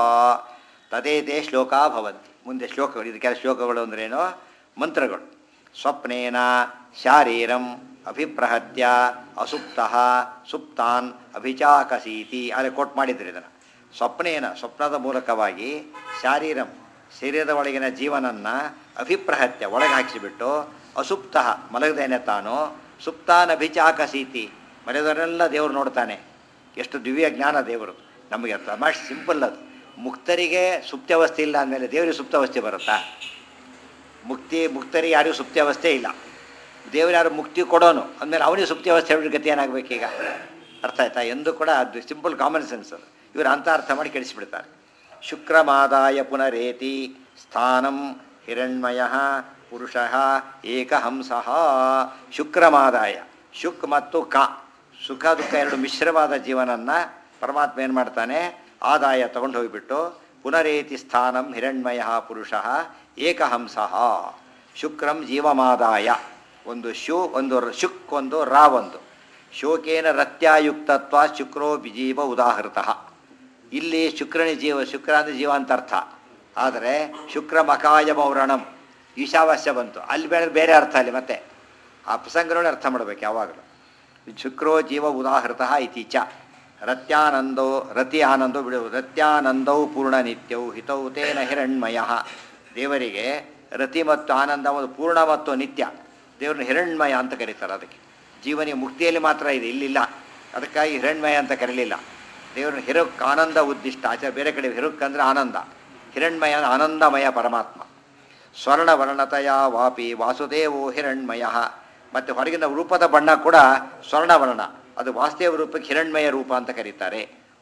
ತದೇದೇ ಶ್ಲೋಕ ಭವಂತಿ ಮುಂದೆ ಶ್ಲೋಕಗಳು ಇದಕ್ಕೆಲ್ಲ ಶ್ಲೋಕಗಳು ಅಂದ್ರೇನು ಮಂತ್ರಗಳು ಸ್ವಪ್ನೇನ ಶಾರೀರಂ ಅಭಿಪ್ರಹತ್ಯ ಅಸುಪ್ತ ಸುಪ್ತಾನ್ ಅಭಿಚಾಕಸೀತಿ ಅಲ್ಲಿ ಕೋಟ್ ಮಾಡಿದ್ರು ಇದನ್ನು ಸ್ವಪ್ನೇನ ಸ್ವಪ್ನದ ಮೂಲಕವಾಗಿ ಶಾರೀರಂ ಶರೀರದ ಒಳಗಿನ ಜೀವನನ್ನ ಅಭಿಪ್ರಹತ್ಯ ಒಳಗೆ ಹಾಕಿಸಿಬಿಟ್ಟು ಅಸುಪ್ತ ಮಲಗದೇನೆ ತಾನು ಸುಪ್ತಾನ್ ಅಭಿಚಾಕಸೀತಿ ಮಲಗದವರೆಲ್ಲ ದೇವರು ನೋಡ್ತಾನೆ ಎಷ್ಟು ದಿವ್ಯ ಜ್ಞಾನ ದೇವರು ನಮಗೆ ತಮಾಷೆ ಸಿಂಪಲ್ ಅದು ಮುಕ್ತರಿಗೆ ಸುಪ್ತಾವಸ್ಥೆ ಇಲ್ಲ ಅಂದಮೇಲೆ ದೇವರಿಗೆ ಸುಪ್ತಾವಸ್ಥೆ ಬರುತ್ತಾ ಮುಕ್ತಿ ಮುಕ್ತರಿಗೆ ಯಾರಿಗೂ ಸುಪ್ತಾವಸ್ಥೆ ಇಲ್ಲ ದೇವರು ಯಾರು ಮುಕ್ತಿ ಕೊಡೋನು ಅಂದಮೇಲೆ ಅವನಿಗೆ ಸುಪ್ತಾವಸ್ಥೆ ಹೇಳಿದ್ರೆ ಗತಿ ಏನಾಗಬೇಕೀಗ ಅರ್ಥ ಆಯ್ತಾ ಎಂದು ಕೂಡ ಅದು ಸಿಂಪಲ್ ಕಾಮನ್ ಸೆನ್ಸ್ ಅದು ಇವರು ಅಂತ ಅರ್ಥ ಮಾಡಿ ಕೆಡಿಸಿಬಿಡ್ತಾರೆ ಶುಕ್ರಮಾದಾಯ ಪುನರೇತಿ ಸ್ಥಾನಂ ಹಿರಣ್ಮಯ ಪುರುಷ ಏಕಹಂಸಃ ಶುಕ್ರಮಾದಾಯ ಶುಕ್ ಮತ್ತು ಕ ಸುಖ ದುಃಖ ಎರಡು ಮಿಶ್ರವಾದ ಜೀವನನ್ನ ಪರಮಾತ್ಮ ಏನು ಮಾಡ್ತಾನೆ ಆದಾಯ ತಗೊಂಡು ಹೋಗಿಬಿಟ್ಟು ಪುನರೇತಿ ಸ್ಥಾನಂ ಹಿರಣ್ಮಯ ಪುರುಷ ಏಕಹಂಸಃ ಶುಕ್ರಂ ಜೀವಮಾದಾಯ ಒಂದು ಶು ಒಂದು ರ- ಶುಕ್ ಒಂದು ರಾ ಒಂದು ಶೋಕೇನ ರತ್ಯಾಯುಕ್ತತ್ವ ಶುಕ್ರೋ ಬಿಜೀವ ಉದಾಹೃತಃ ಇಲ್ಲಿ ಶುಕ್ರನಿ ಜೀವ ಶುಕ್ರ ಅಂದರೆ ಜೀವ ಅಂತ ಅರ್ಥ ಆದರೆ ಶುಕ್ರ ಮಕಾಯ ಮೌರಣಂ ಈಶಾವಾಸ್ಯ ಬಂತು ಅಲ್ಲಿ ಬೇರೆ ಬೇರೆ ಅರ್ಥ ಅಲ್ಲಿ ಮತ್ತೆ ಆ ಪ್ರಸಂಗಗಳನ್ನ ಅರ್ಥ ಮಾಡಬೇಕು ಯಾವಾಗಲೂ ಶುಕ್ರೋ ಜೀವ ಉದಾಹೃತಃ ಇತಿ ಚ ರತ್ಯಾನಂದೋ ರತಿ ಆನಂದೋ ಬಿಡು ರತ್ಯಾನಂದೌ ಪೂರ್ಣ ನಿತ್ಯೌ ಹಿತೌ ತೇನ ಹಿರಣ್ಮಯ ದೇವರಿಗೆ ರತಿ ಮತ್ತು ಆನಂದ ಒಂದು ಪೂರ್ಣ ಮತ್ತು ನಿತ್ಯ ದೇವರನ್ನ ಹಿರಣ್ಮಯ ಅಂತ ಕರೀತಾರೆ ಅದಕ್ಕೆ ಜೀವನಿಗೆ ಮುಕ್ತಿಯಲ್ಲಿ ಮಾತ್ರ ಇದೆ ಇಲ್ಲಿಲ್ಲ ಅದಕ್ಕಾಗಿ ಹಿರಣ್ಮಯ ಅಂತ ಕರೀಲಿಲ್ಲ ದೇವರನ್ನ ಹಿರಕ್ ಆನಂದ ಉದ್ದಿಷ್ಟ ಆಚಾರ ಬೇರೆ ಕಡೆ ಹಿರುಕ್ ಅಂದರೆ ಆನಂದ ಹಿರಣ್ಮಯ ಅಂದ್ರೆ ಆನಂದಮಯ ಪರಮಾತ್ಮ ಸ್ವರ್ಣ ವರ್ಣತಯ ವಾಪಿ ವಾಸುದೇವೋ ಹಿರಣ್ಮಯ ಮತ್ತು ಹೊರಗಿನ ರೂಪದ ಬಣ್ಣ ಕೂಡ ಸ್ವರ್ಣವರ್ಣ ಅದು ವಾಸುದೇವ ರೂಪಕ್ಕೆ ಹಿರಣ್ಮಯ ರೂಪ ಅಂತ ಕರೀತಾರೆ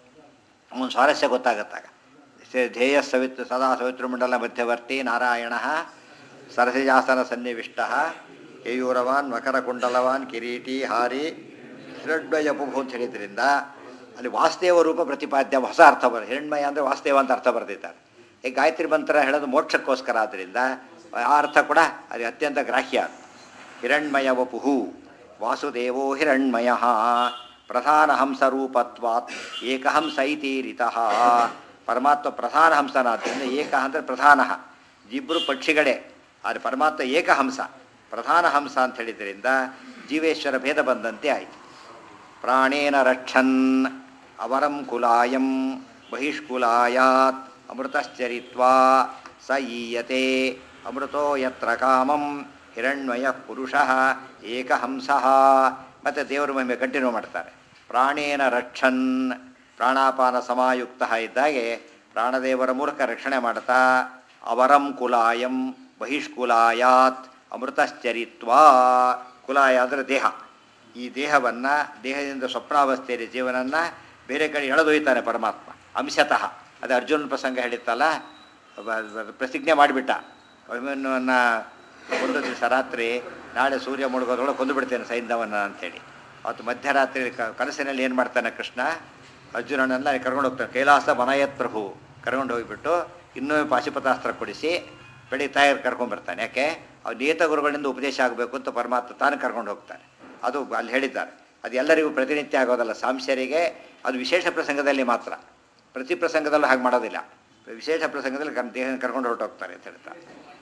ಅವನ ಸ್ವಾರಸ್ಯ ಗೊತ್ತಾಗತ್ತಾಗ ಸ- ಧ್ಯೇಯ ಸವಿತ್ ಸದಾ ಸವಿತೃಮಂಡಲ ಮಧ್ಯವರ್ತಿ ನಾರಾಯಣ ಸರಸಿಜಾಸನ ಸನ್ನಿವಿಷ್ಟ ಕೇಯೂರವಾನ್ ಮಕರಕುಂಡಲವಾನ್ ಕಿರೀಟಿ ಹಾರಿ ಹಿರಣ್ಮಯ ಪ್ರಭು ಅಂತ ಹೇಳಿದ್ರಿಂದ ಅಲ್ಲಿ ವಾಸುದೇವ ರೂಪ ಪ್ರತಿಪಾದ್ಯ ಹೊಸ ಅರ್ಥ ಬರ ಹಿರಣ್ಮಯ ಅಂದರೆ ವಾಸುದೇವ ಅಂತ ಅರ್ಥ ಬರೆದಿದ್ದಾರೆ ಈ ಗಾಯತ್ರಿ ಮಂತ್ರ ಹೇಳೋದು ಮೋಕ್ಷಕ್ಕೋಸ್ಕರ ಆದ್ದರಿಂದ ಆ ಅರ್ಥ ಕೂಡ ಅದು ಅತ್ಯಂತ ಗ್ರಾಹ್ಯ ಹಿರಣ್ಮಯ ವಪುಹು ವಾಸುದೇವೋ ಹಿರಣ್ಮಯ ಪ್ರಧಾನ ಹಂಸರೂಪತ್ವಾತ್ ಏಕಹಂಸ ಇತೀರಿತಃ ಪರಮಾತ್ಮ ಪ್ರಧಾನ ಹಂಸನಾದ್ದರಿಂದ ಏಕ ಅಂದರೆ ಪ್ರಧಾನ ಇಬ್ಬರು ಪಕ್ಷಿಗಳೇ ಆದರೆ ಪರಮಾತ್ಮ ಏಕಹಂಸ ಪ್ರಧಾನ ಹಂಸ ಅಂತ ಹೇಳಿದ್ರಿಂದ ಜೀವೇಶ್ವರ ಭೇದ ಬಂದಂತೆ ಆಯಿತು ಪ್ರಾಣೇನ ರಕ್ಷನ್ ಅವರಂ ಕುಲಾಯಂ ಬಹಿಷ್ಕುಲಾಯಾತ್ ಅಮೃತಶ್ಚರಿತ್ವಾ ಸ ಈಯತೆ ಅಮೃತೋ ಯತ್ರ ಕಾಮಂ ಹಿರಣ್ಮಯ ಪುರುಷ ಏಕಹಂಸ ಮತ್ತು ದೇವರ ಮಹಿಮೆ ಕಂಟಿನ್ಯೂ ಮಾಡ್ತಾರೆ ಪ್ರಾಣೇನ ರಕ್ಷನ್ ಪ್ರಾಣಾಪಾನ ಸಮಾಯುಕ್ತ ಇದ್ದಾಗೆ ಪ್ರಾಣದೇವರ ಮೂಲಕ ರಕ್ಷಣೆ ಮಾಡ್ತಾ ಅವರಂ ಕುಲಾಯಂ ಬಹಿಷ್ಕುಲಾಯಾತ್ ಅಮೃತಶ್ಚರಿತ್ವಾ ಕುಲಾಯ ಅಂದರೆ ದೇಹ ಈ ದೇಹವನ್ನು ದೇಹದಿಂದ ಸ್ವಪ್ನಾವಸ್ಥೆಯಲ್ಲಿ ಜೀವನನ್ನ ಬೇರೆ ಕಡೆ ಎಳೆದೊಯ್ತಾನೆ ಪರಮಾತ್ಮ ಅಂಶತಃ ಅದು ಅರ್ಜುನ ಪ್ರಸಂಗ ಹೇಳಿತ್ತಲ್ಲ ಬ- ಬ- ಪ್ರತಿಜ್ಞೆ ಮಾಡಿಬಿಟ್ಟ ಅಭಿಮನ್ಯುವನ್ನು ಒಂದು ದಿವಸ ರಾತ್ರಿ ನಾಳೆ ಸೂರ್ಯ ಮುಳುಗೋದ್ರೊಳಗೆ ಕೊಂದು ಬಿಡ್ತೇನೆ ಸೈನ್ಯವನ್ನು ಅಂತೇಳಿ ಅವತ್ತು ಮಧ್ಯರಾತ್ರಿ ಕ- ಕನಸಿನಲ್ಲಿ ಏನು ಮಾಡ್ತಾನೆ ಕೃಷ್ಣ ಅರ್ಜುನನನ್ನ ಕರ್ಕೊಂಡು ಹೋಗ್ತಾನೆ ಕೈಲಾಸ ಮನಯತ್ ಪ್ರಭು ಕರ್ಕೊಂಡು ಹೋಗಿಬಿಟ್ಟು ಇನ್ನೂ ಪಾಶುಪತಾಸ್ತ್ರ ಕೊಡಿಸಿ ಬೆಳಿ ತಾಯರ್ ಕರ್ಕೊಂಡ್ಬರ್ತಾನೆ ಯಾಕೆ ಅವ್ರು ನಿಯತ ಗುರುಗಳಿಂದ ಉಪದೇಶ ಆಗಬೇಕು ಅಂತ ಪರಮಾತ್ಮ ತಾನು ಕರ್ಕೊಂಡು ಹೋಗ್ತಾನೆ ಅದು ಅಲ್ಲಿ ಹೇಳಿದ್ದಾರೆ ಅದು ಎಲ್ಲರಿಗೂ ಪ್ರತಿನಿತ್ಯ ಆಗೋದಲ್ಲ ಸಾಂಶರಿಗೆ ಅದು ವಿಶೇಷ ಪ್ರಸಂಗದಲ್ಲಿ ಮಾತ್ರ ಪ್ರತಿ ಪ್ರಸಂಗದಲ್ಲೂ ಹಾಗೆ ಮಾಡೋದಿಲ್ಲ ವಿಶೇಷ ಪ್ರಸಂಗದಲ್ಲಿ ಕರ್ ದೇಹ ಕರ್ಕೊಂಡು ಹೊರಟೋಗ್ತಾರೆ ಅಂತ ಹೇಳ್ತಾರೆ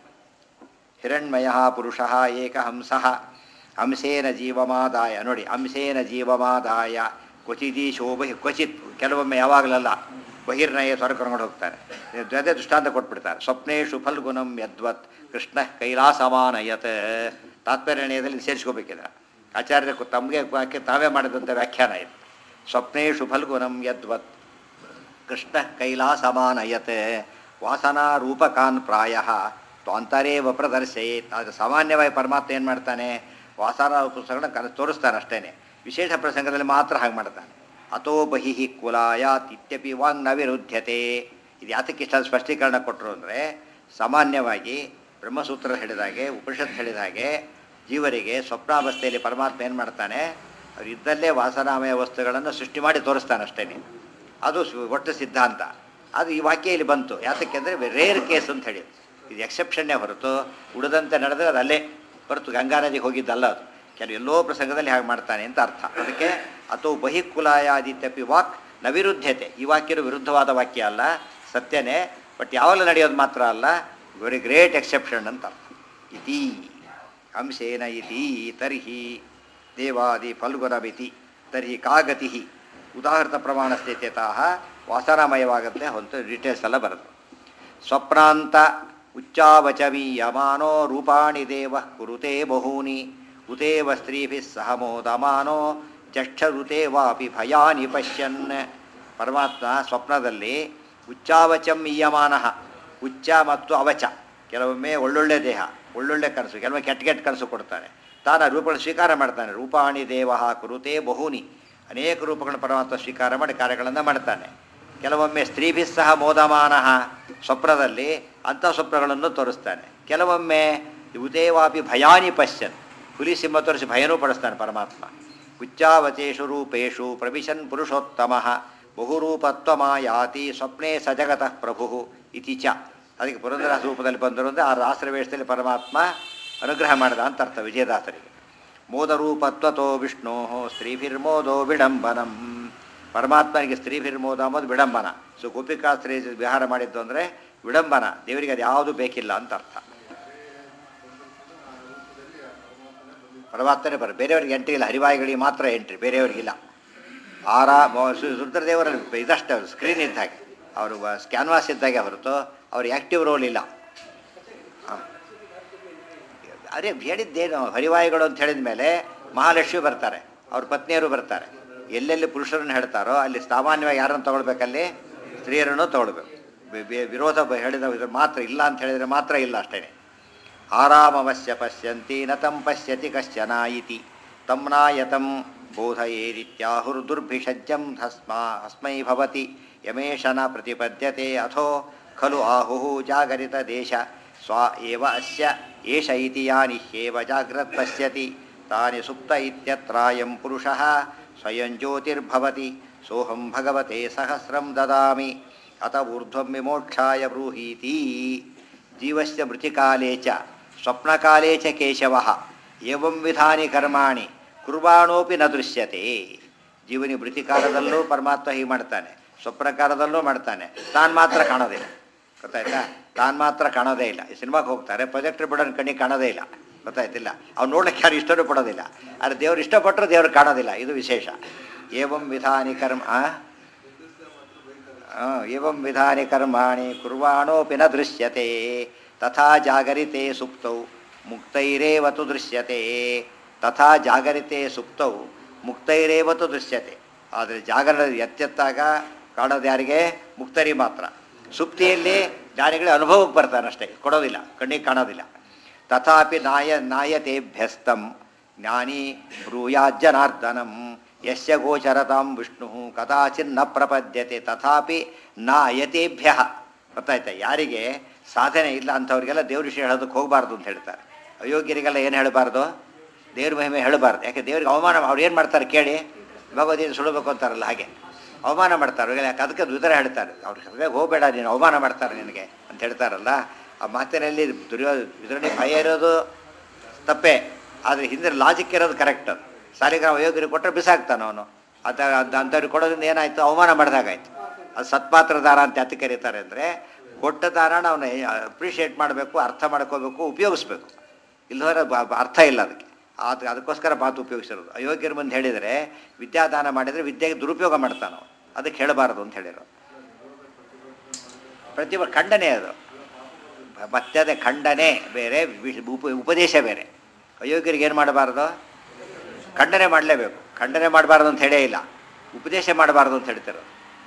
ಹಿರಣ್ಮಯ ಪುರುಷ ಏಕಹಂಸ ಅಂಶೇನ ಜೀವಮಾದಾಯ ನೋಡಿ ಅಂಶೇನ ಜೀವಮಾದಾಯ ಕ್ವಚಿದಿ ಶೋಭ ಕ್ವಚಿತ್ ಕೆಲವೊಮ್ಮೆ ಯಾವಾಗಲಲ್ಲ ಬಹಿರ್ನಯ ಸ್ವರ ಕರ್ಕೊಂಡು ಹೋಗ್ತಾರೆ ಅದೇ ದೃಷ್ಟಾಂತ ಕೊಟ್ಬಿಡ್ತಾರೆ ಸ್ವಪ್ನೇಶು ಫಲ್ಗುಣಂ ಯದ್ವತ್ ಕೃಷ್ಣ ಕೈಲಾಸಮಾನಯತ್ ತಾತ್ಪರ್ಯಣಯದಲ್ಲಿ ಸೇರಿಸ್ಕೋಬೇಕಿದ್ರೆ ಆಚಾರ್ಯ ತಮಗೆ ವಾಕ್ಯ ತಾವೇ ಮಾಡಿದಂಥ ವ್ಯಾಖ್ಯಾನ ಇದು ಸ್ವಪ್ನೇಶು ಫಲ್ಗುಣಂ ಯದ್ವತ್ ಕೃಷ್ಣ ಕೈಲಾಸಮಾನಯತ್ ವಾಸನಾ ರೂಪಕಾನ್ ಪ್ರಾಯ ತ್ವಾಂತರೇವ ಪ್ರದರ್ಶಯೇತ್ ಅದು ಸಾಮಾನ್ಯವಾಗಿ ಪರಮಾತ್ಮ ಏನು ಮಾಡ್ತಾನೆ ವಾಸನಾ ಪುಸ್ತಕಗಳನ್ನ ಕನ ತೋರಿಸ್ತಾನೆ ಅಷ್ಟೇ ವಿಶೇಷ ಪ್ರಸಂಗದಲ್ಲಿ ಮಾತ್ರ ಹಾಗೆ ಮಾಡ್ತಾನೆ ಅಥೋ ಬಹಿ ಕುಲಾಯಾತ್ ಇತ್ಯಪಿ ವಾಂಗ್ ನ ವಿರುದ್ಧತೆ ಇದು ಯಾತಕ್ಕೆ ಇಷ್ಟ ಸ್ಪಷ್ಟೀಕರಣ ಕೊಟ್ಟರು ಅಂದರೆ ಸಾಮಾನ್ಯವಾಗಿ ಬ್ರಹ್ಮಸೂತ್ರ ಹೇಳಿದಾಗೆ ಉಪನಿಷತ್ ಹೇಳಿದ ಹಾಗೆ ಜೀವರಿಗೆ ಸ್ವಪ್ನಾವಸ್ಥೆಯಲ್ಲಿ ಪರಮಾತ್ಮ ಏನು ಮಾಡ್ತಾನೆ ಅವ್ರು ಇದ್ದಲ್ಲೇ ವಾಸನಾಮಯ ವಸ್ತುಗಳನ್ನು ಸೃಷ್ಟಿ ಮಾಡಿ ತೋರಿಸ್ತಾನೆ ಅಷ್ಟೇ ಅದು ಸು- ಒಟ್ಟು ಸಿದ್ಧಾಂತ ಅದು ಈ ವಾಕ್ಯ ಇಲ್ಲಿ ಬಂತು ಯಾತಕ್ಕೆ ಅಂದರೆ ರೇರ್ ಕೇಸ್ ಅಂತ ಹೇಳಿ ಇದು ಎಕ್ಸೆಪ್ಷನ್ನೇ ಹೊರತು ಉಳಿದಂತೆ ನಡೆದ್ರೆ ಅದು ಅಲ್ಲೇ ಹೊರತು ಗಂಗಾ ನದಿಗೆ ಹೋಗಿದ್ದಲ್ಲ ಅದು ಕೆಲವು ಎಲ್ಲೋ ಪ್ರಸಂಗದಲ್ಲಿ ಹಾಗೆ ಮಾಡ್ತಾನೆ ಅಂತ ಅರ್ಥ ಅದಕ್ಕೆ ಅಥವಾ ಬಹಿಕುಲಾಯಾದಿತ್ಯಪಿ ವಾಕ್ ನ ವಿರುದ್ಧತೆ ಈ ವಾಕ್ಯರು ವಿರುದ್ಧವಾದ ವಾಕ್ಯ ಅಲ್ಲ ಸತ್ಯನೇ ಬಟ್ ಯಾವಾಗಲೂ ನಡೆಯೋದು ಮಾತ್ರ ಅಲ್ಲ ವೆರಿ ಗ್ರೇಟ್ ಎಕ್ಸೆಪ್ಷನ್ ಅಂತ ಅರ್ಥ ಇತಿ ಅಂಶೇನ ಇತಿ ತರ್ಹಿ ದೇವಾದಿ ಫಲ್ಗುಣಮಿತಿ ತರ್ಹಿ ಕಾಗತಿ ಉದಾಹೃತ ಪ್ರಮಾಣ ಸ್ಥಿತ್ಯತಃ ವಾಸನಾಮಯವಾಗತ್ತೆ ಹೊಂತು ಡೀಟೇಲ್ಸ್ ಎಲ್ಲ ಬರುತ್ತೆ ಸ್ವಪ್ನಾಂತ ಉಚ್ಚಾವಚವೀಯಮಾನೋ ರೂಪಾಣಿ ದೇವ ಕುರುತೆ ಬಹೂನಿ ಉತೇವ ಸ್ತ್ರೀಭಿಃ ಸಹ ಮೋದಮಾನೋ ಚಕ್ಷರುತೆ ವಾಪಿ ಭಯಾನಿ ಪಶ್ಯನ್ ಪರಮಾತ್ಮ ಸ್ವಪ್ನದಲ್ಲಿ ಉಚ್ಚಾವಚಂ ಈಯಮಾನ ಉಚ್ಚ ಮತ್ತು ಅವಚ ಕೆಲವೊಮ್ಮೆ ಒಳ್ಳೊಳ್ಳೆ ದೇಹ ಒಳ್ಳೊಳ್ಳೆ ಕನಸು ಕೆಲವೊಮ್ಮೆ ಕೆಟ್ಟ ಕೆಟ್ಟ ಕನಸು ಕೊಡ್ತಾನೆ ತಾನು ಆ ರೂಪಗಳನ್ನು ಸ್ವೀಕಾರ ಮಾಡ್ತಾನೆ ರೂಪಾಣಿ ದೇವ ಕುರುತೆ ಬಹುನಿ ಅನೇಕ ರೂಪಗಳನ್ನು ಪರಮಾತ್ಮ ಸ್ವೀಕಾರ ಮಾಡಿ ಕಾರ್ಯಗಳನ್ನು ಮಾಡ್ತಾನೆ ಕೆಲವೊಮ್ಮೆ ಸ್ತ್ರೀಭಿ ಸಹ ಮೋದಮಾನ ಸ್ವಪ್ನದಲ್ಲಿ ಅಂಥ ಸ್ವಪ್ನಗಳನ್ನು ತೋರಿಸ್ತಾನೆ ಕೆಲವೊಮ್ಮೆ ಉದೇವಾಪಿ ಭಯಾನಿ ಪಶ್ಯನ್ ಹುಲಿ ಸಿಂಹ ತೋರಿಸಿ ಭಯನೂ ಪಡಿಸ್ತಾನೆ ಪರಮಾತ್ಮ ಉಚ್ಚಾವಚೇಷು ರೂಪೇಶು ಪ್ರವಿಶನ್ ಪುರುಷೋತ್ತಮ ಬಹುರೂಪತ್ವಮಾಯಾತಿ ಸ್ವಪ್ನೇ ಸಜಗತಃ ಪ್ರಭು ಇತಿ ಚ ಅದಕ್ಕೆ ಪುರಂದರಾಸ ರೂಪದಲ್ಲಿ ಬಂದರು ಅಂದರೆ ಆ ರಾಸರವೇಶದಲ್ಲಿ ಪರಮಾತ್ಮ ಅನುಗ್ರಹ ಮಾಡಿದ ಅಂತ ಅರ್ಥ ವಿಜಯದಾಸರಿಗೆ ಮೋದರೂಪತ್ವತೋ ವಿಷ್ಣೋ ಸ್ತ್ರೀಭಿರ್ಮೋದೋ ವಿಡಂಬನಂ ಪರಮಾತ್ಮನಿಗೆ ಸ್ತ್ರೀಭಿರ್ಮೋದ ಅಂಬೋದು ವಿಡಂಬನ ಸೊ ಗೋಪಿಕಾ ಸ್ತ್ರೀ ವಿಹಾರ ಮಾಡಿದ್ದು ಅಂದರೆ ವಿಡಂಬನ ದೇವರಿಗೆ ಅದು ಯಾವುದು ಬೇಕಿಲ್ಲ ಅಂತ ಅರ್ಥ ಪರಮಾತ್ಮನೇ ಬರ ಬೇರೆಯವ್ರಿಗೆ ಎಂಟ್ರಿ ಇಲ್ಲ ಹರಿವಾಯಿಗಳಿಗೆ ಮಾತ್ರ ಎಂಟ್ರಿ ಬೇರೆಯವ್ರಿಗಿಲ್ಲ ಆರ ಮೊ- ಸು- ರುದ್ರದೇವರಲ್ಲಿ ಇದಷ್ಟೇ ಸ್ಕ್ರೀನ್ ಇದ್ದ ಹಾಗೆ ಅವರು ಸ್ಕ್ಯಾನ್ವಾಸ್ ಇದ್ದಾಗೆ ಹೊರತು ಅವ್ರ ಆ್ಯಕ್ಟಿವ್ ರೋಲ್ ಇಲ್ಲ ಹಾಂ ಅದೇ ಹೇಳಿದ್ದೇನು ಹರಿವಾಯುಗಳು ಅಂತ ಹೇಳಿದ ಮೇಲೆ ಮಹಾಲಕ್ಷ್ಮಿ ಬರ್ತಾರೆ ಅವ್ರ ಪತ್ನಿಯರು ಬರ್ತಾರೆ ಎಲ್ಲೆಲ್ಲಿ ಪುರುಷರನ್ನು ಹೇಳ್ತಾರೋ ಅಲ್ಲಿ ಸಾಮಾನ್ಯವಾಗಿ ಯಾರನ್ನು ತಗೊಳ್ಬೇಕಲ್ಲಿ ಸ್ತ್ರೀಯರನ್ನು ತಗೊಳ್ಬೇಕು ಬೆ- ಬೆ- ವಿರೋಧ ಬ- ಹೇಳಿದ ಇದ್ರ ಮಾತ್ರ ಇಲ್ಲ ಅಂತ ಹೇಳಿದರೆ ಮಾತ್ರ ಇಲ್ಲ ಅಷ್ಟೇ ಆರಾಮವಶ್ಯ ಪಶ್ಯಂತಿ ನ ತಂ ಪಶ್ಯತಿ ಕಶ್ಚನ ಇತಿ ತಮ್ನಾಯತಂ ಬೋಧಯೇರಿತ್ಯಾಹುರ್ದುರ್ಭಿಷಜ್ಯಂ ಹಸ್ಮಾ ಹಸ್ಮೈ ಭವತಿ ಯಮೇಶನ ಪ್ರತಿಪದ್ಯತೆ ಅಥೋ ಖಲು ಆಹುಃ ಜಾಗರಿತ ದೇಶ ಸ್ವ ಏವ ಅಸ್ಯ ಏಷ ಇತಿ ಯಾನಿ ಹ್ಯೇವ ಜಾಗ್ರತ್ ಪಶ್ಯತಿ ತಾನಿ ಸುಪ್ತ ಇತ್ಯತ್ರಾಯಂ ಪುರುಷಃ ಸ್ವಯಂ ಜ್ಯೋತಿರ್ಭವತಿ ಸೋಹಂ ಭಗವತೆ ಸಹಸ್ರಂ ದದಾಮಿ ಅತ ಊರ್ಧ್ವಂ ವಿಮೋಕ್ಷಾಯ ಬ್ರೂಹೀತಿ ಜೀವಸ್ಯ ಮೃತಿಕಾಲೇ ಚ ಸ್ವಪ್ನಕಾಲೇ ಚ ಕೇಶವಃ ಏವಂ ವಿಧಾನಿ ಕರ್ಮಾಣಿ ಕುರ್ಬಾಣೋಪಿ ನ ದೃಶ್ಯತೆ ಜೀವನಿ ಮೃತಿಕಾಲದಲ್ಲೂ ಪರಮಾತ್ಮ ಹೀಗೆ ಮಾಡ್ತಾನೆ ಸ್ವಪ್ನಕಾಲದಲ್ಲೂ ಮಾಡ್ತಾನೆ ತಾನು ಮಾತ್ರ ಕಾಣೋದಿಲ್ಲ ಗೊತ್ತಾಯ್ತಾ ತಾನು ಮಾತ್ರ ಕಾಣೋದೇ ಇಲ್ಲ ಈ ಸಿನಿಮಾಗೆ ಹೋಗ್ತಾರೆ ಪ್ರೊಜೆಕ್ಟರ್ ಬಿಡೋನ್ ಕಣ್ಣಿಗೆ ಕಾಣೋದೇ ಇಲ್ಲ ಗೊತ್ತಾಯ್ತಿಲ್ಲ ಅವ್ನು ನೋಡ್ಲಿಕ್ಕೆ ಯಾರು ಇಷ್ಟನೂ ಪಡೋದಿಲ್ಲ ಆದರೆ ದೇವ್ರು ಇಷ್ಟಪಟ್ಟರು ದೇವ್ರು ಕಾಣೋದಿಲ್ಲ ಇದು ವಿಶೇಷ ಏವಂ ವಿಧಾನಿ ಕರ್ಮ ಆ? ಆ, ಏವಂ ವಿಧಾನಿ ಕರ್ಮಾಣಿ ಕುರ್ವಾಣೋಪಿ ನ ದೃಶ್ಯತೆ ತಥಾ ಜಾಗರಿತೆ ಸುಪ್ತೌ ಮುಕ್ತೈರೇವತು ದೃಶ್ಯತೆ ತಥಾ ಜಾಗರಿತೆ ಸುಪ್ತೌ ಮುಕ್ತೈರೇವತು ದೃಶ್ಯತೆ ಆದರೆ ಜಾಗರಣ ಎತ್ತೆತ್ತಾಗ ಕಾಣೋದು ಯಾರಿಗೆ ಮುಕ್ತರಿ ಮಾತ್ರ ಸುಪ್ತಿಯಲ್ಲಿ ಜ್ಞಾನಿಗಳೇ ಅನುಭವಕ್ಕೆ ಬರ್ತಾನಷ್ಟೇ ಕೊಡೋದಿಲ್ಲ ಕಣ್ಣಿಗೆ ಕಾಣೋದಿಲ್ಲ ತಥಾಪಿ ನಾಯ ನಾಯತೆಭ್ಯಸ್ತಂ ಜ್ಞಾನಿ ಬ್ರೂಯಾಜ್ಜನಾರ್ದನಂ ಯಸ್ಯ ಗೋಚರತಾಂ ವಿಷ್ಣು ಕದಾಚಿನ್ನ ಪ್ರಪದ್ಯತೆ ತಥಾಪಿ ನಾಯತೆಭ್ಯ ಗೊತ್ತಾಯ್ತಾ ಯಾರಿಗೆ ಸಾಧನೆ ಇಲ್ಲ ಅಂಥವ್ರಿಗೆಲ್ಲ ದೇವ್ರ ವಿಷಯ ಹೇಳೋದಕ್ಕೆ ಹೋಗಬಾರ್ದು ಅಂತ ಹೇಳ್ತಾರೆ ಅಯೋಗ್ಯರಿಗೆಲ್ಲ ಏನು ಹೇಳಬಾರ್ದು ದೇವ್ರ ಮಹಿಮೆ ಹೇಳಬಾರ್ದು ಯಾಕೆ ದೇವ್ರಿಗೆ ಅವಮಾನ ಅವ್ರು ಏನು ಮಾಡ್ತಾರೆ ಕೇಳಿ ಭಗವದ್ಗೀತೆ ಸುಡಬೇಕು ಅಂತಾರಲ್ಲ ಹಾಗೆ ಅವಮಾನ ಮಾಡ್ತಾರೆ ಅವ್ರಿಗೆ ಯಾಕೆ ಅದಕ್ಕೆ ಉದರ ಹೇಳ್ತಾರೆ ಅವ್ರ ಹೃದಯ ಹೋಗಬೇಡ ನೀನು ಅವಮಾನ ಮಾಡ್ತಾರೆ ನಿನಗೆ ಅಂತ ಹೇಳ್ತಾರಲ್ಲ ಆ ಮಾತಿನಲ್ಲಿ ದುರ್ಯೋ ಇದರಲ್ಲಿ ಭಯ ಇರೋದು ತಪ್ಪೇ ಆದರೆ ಹಿಂದೆ ಲಾಜಿಕ್ ಇರೋದು ಕರೆಕ್ಟ್ ಅದು ಸಾಲಿಗ್ರಾಮ ಅಯೋಗ್ಯರಿಗೆ ಕೊಟ್ಟರೆ ಬಿಸಾಕ್ತಾನೆ ಅವನು ಅದ ಅದು ಅಂಥವ್ರಿಗೆ ಕೊಡೋದ್ರಿಂದ ಏನಾಯಿತು ಅವಮಾನ ಮಾಡಿದಾಗಾಯ್ತು ಅದು ಸತ್ಪಾತ್ರ ದಾರ ಅಂತ ಯಾಕೆ ಕರೀತಾರೆ ಅಂದರೆ ಕೊಟ್ಟ ದಾರಾನ ಅವನು ಅಪ್ರಿಷಿಯೇಟ್ ಮಾಡಬೇಕು ಅರ್ಥ ಮಾಡ್ಕೋಬೇಕು ಉಪಯೋಗಿಸ್ಬೇಕು ಇಲ್ಲದ್ರೆ ಅರ್ಥ ಇಲ್ಲ ಅದಕ್ಕೆ ಅದು ಅದಕ್ಕೋಸ್ಕರ ಮಾತು ಉಪಯೋಗಿಸಿರೋದು ಅಯೋಗ್ಯರ ಮುಂದೆ ಹೇಳಿದರೆ ವಿದ್ಯಾದಾನ ಮಾಡಿದರೆ ವಿದ್ಯೆಗೆ ದುರುಪಯೋಗ ಮಾಡ್ತಾನೆ ಅವನು ಅದಕ್ಕೆ ಹೇಳಬಾರದು ಅಂತ ಹೇಳಿರೋ ಪ್ರತಿಭ ಖಂಡನೆ ಅದು ಮತ್ತೆ ಅದೇ ಖಂಡನೆ ಬೇರೆ ವಿ- ಉಪ ಉಪದೇಶ ಬೇರೆ ಅಯೋಗ್ಯರಿಗೆ ಏನು ಮಾಡಬಾರ್ದು ಖಂಡನೆ ಮಾಡಲೇಬೇಕು ಖಂಡನೆ ಮಾಡಬಾರ್ದು ಅಂತ ಹೇಳೇ ಇಲ್ಲ ಉಪದೇಶ ಮಾಡಬಾರ್ದು ಅಂತ ಹೇಳ್ತಿರೋದು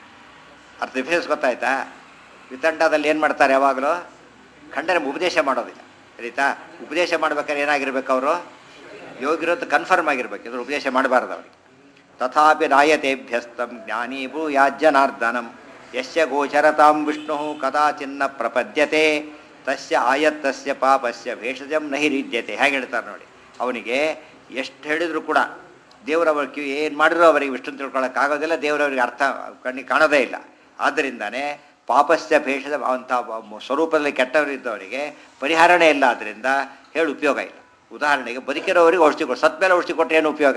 ಅರ್ಥ ಡಿಫ್ರೆನ್ಸ್ ಗೊತ್ತಾಯ್ತಾ ವಿತಂಡದಲ್ಲಿ ಏನು ಮಾಡ್ತಾರೆ ಯಾವಾಗಲೂ ಖಂಡನೆ ಉಪದೇಶ ಮಾಡೋದಿಲ್ಲ ಆಯ್ತಾ ಉಪದೇಶ ಮಾಡ್ಬೇಕಾದ್ರೆ ಏನಾಗಿರ್ಬೇಕು ಅವರು ಯೋಗಿರೋದು ಕನ್ಫರ್ಮ್ ಆಗಿರ್ಬೇಕು ಇದ್ರ ಉಪದೇಶ ಮಾಡಬಾರ್ದು ಅವ್ರಿಗೆ ತಥಾಪಿ ರಾಯತೆಭ್ಯಸ್ತಂ ಜ್ಞಾನಿ ಭೂಯಾಜ್ಜನಾರ್ದನಂ ಯಸ್ಯ ಗೋಚರತಾಂ ವಿಷ್ಣು ಕದಾಚಿನ್ನ ಪ್ರಪದ್ಯತೆ ತಸ್ಯ ಆಯತ್ತಸ್ಯ ಪಾಪಸ್ಯ ಭೇಷಜಂ ನಹಿ ರೀದ್ಯತೆ ಹೇಗೆ ಹೇಳ್ತಾರೆ ನೋಡಿ ಅವನಿಗೆ ಎಷ್ಟು ಹೇಳಿದ್ರು ಕೂಡ ದೇವರವ್ರ ಕಿವಿ ಏನು ಮಾಡಿದ್ರು ಅವರಿಗೆ ವಿಷ್ಣು ತಿಳ್ಕೊಳ್ಳೋಕ್ಕಾಗೋದಿಲ್ಲ ದೇವರವರಿಗೆ ಅರ್ಥ ಕಣ್ಣಿಗೆ ಕಾಣೋದೇ ಇಲ್ಲ ಆದ್ದರಿಂದನೇ ಪಾಪಸ್ಯ ಭೇಷಜ ಅಂಥ ಸ್ವರೂಪದಲ್ಲಿ ಕೆಟ್ಟವರಿದ್ದವರಿಗೆ ಪರಿಹಾರನೇ ಇಲ್ಲ ಆದ್ದರಿಂದ ಹೇಳಿ ಉಪಯೋಗ ಇಲ್ಲ ಉದಾಹರಣೆಗೆ ಬದುಕಿರೋರಿಗೆ ಔಷಧಿ ಕೊಟ್ಟು ಸತ್ ಮೇಲೆ ಔಷಧಿ ಕೊಟ್ಟರೆ ಏನು ಉಪಯೋಗ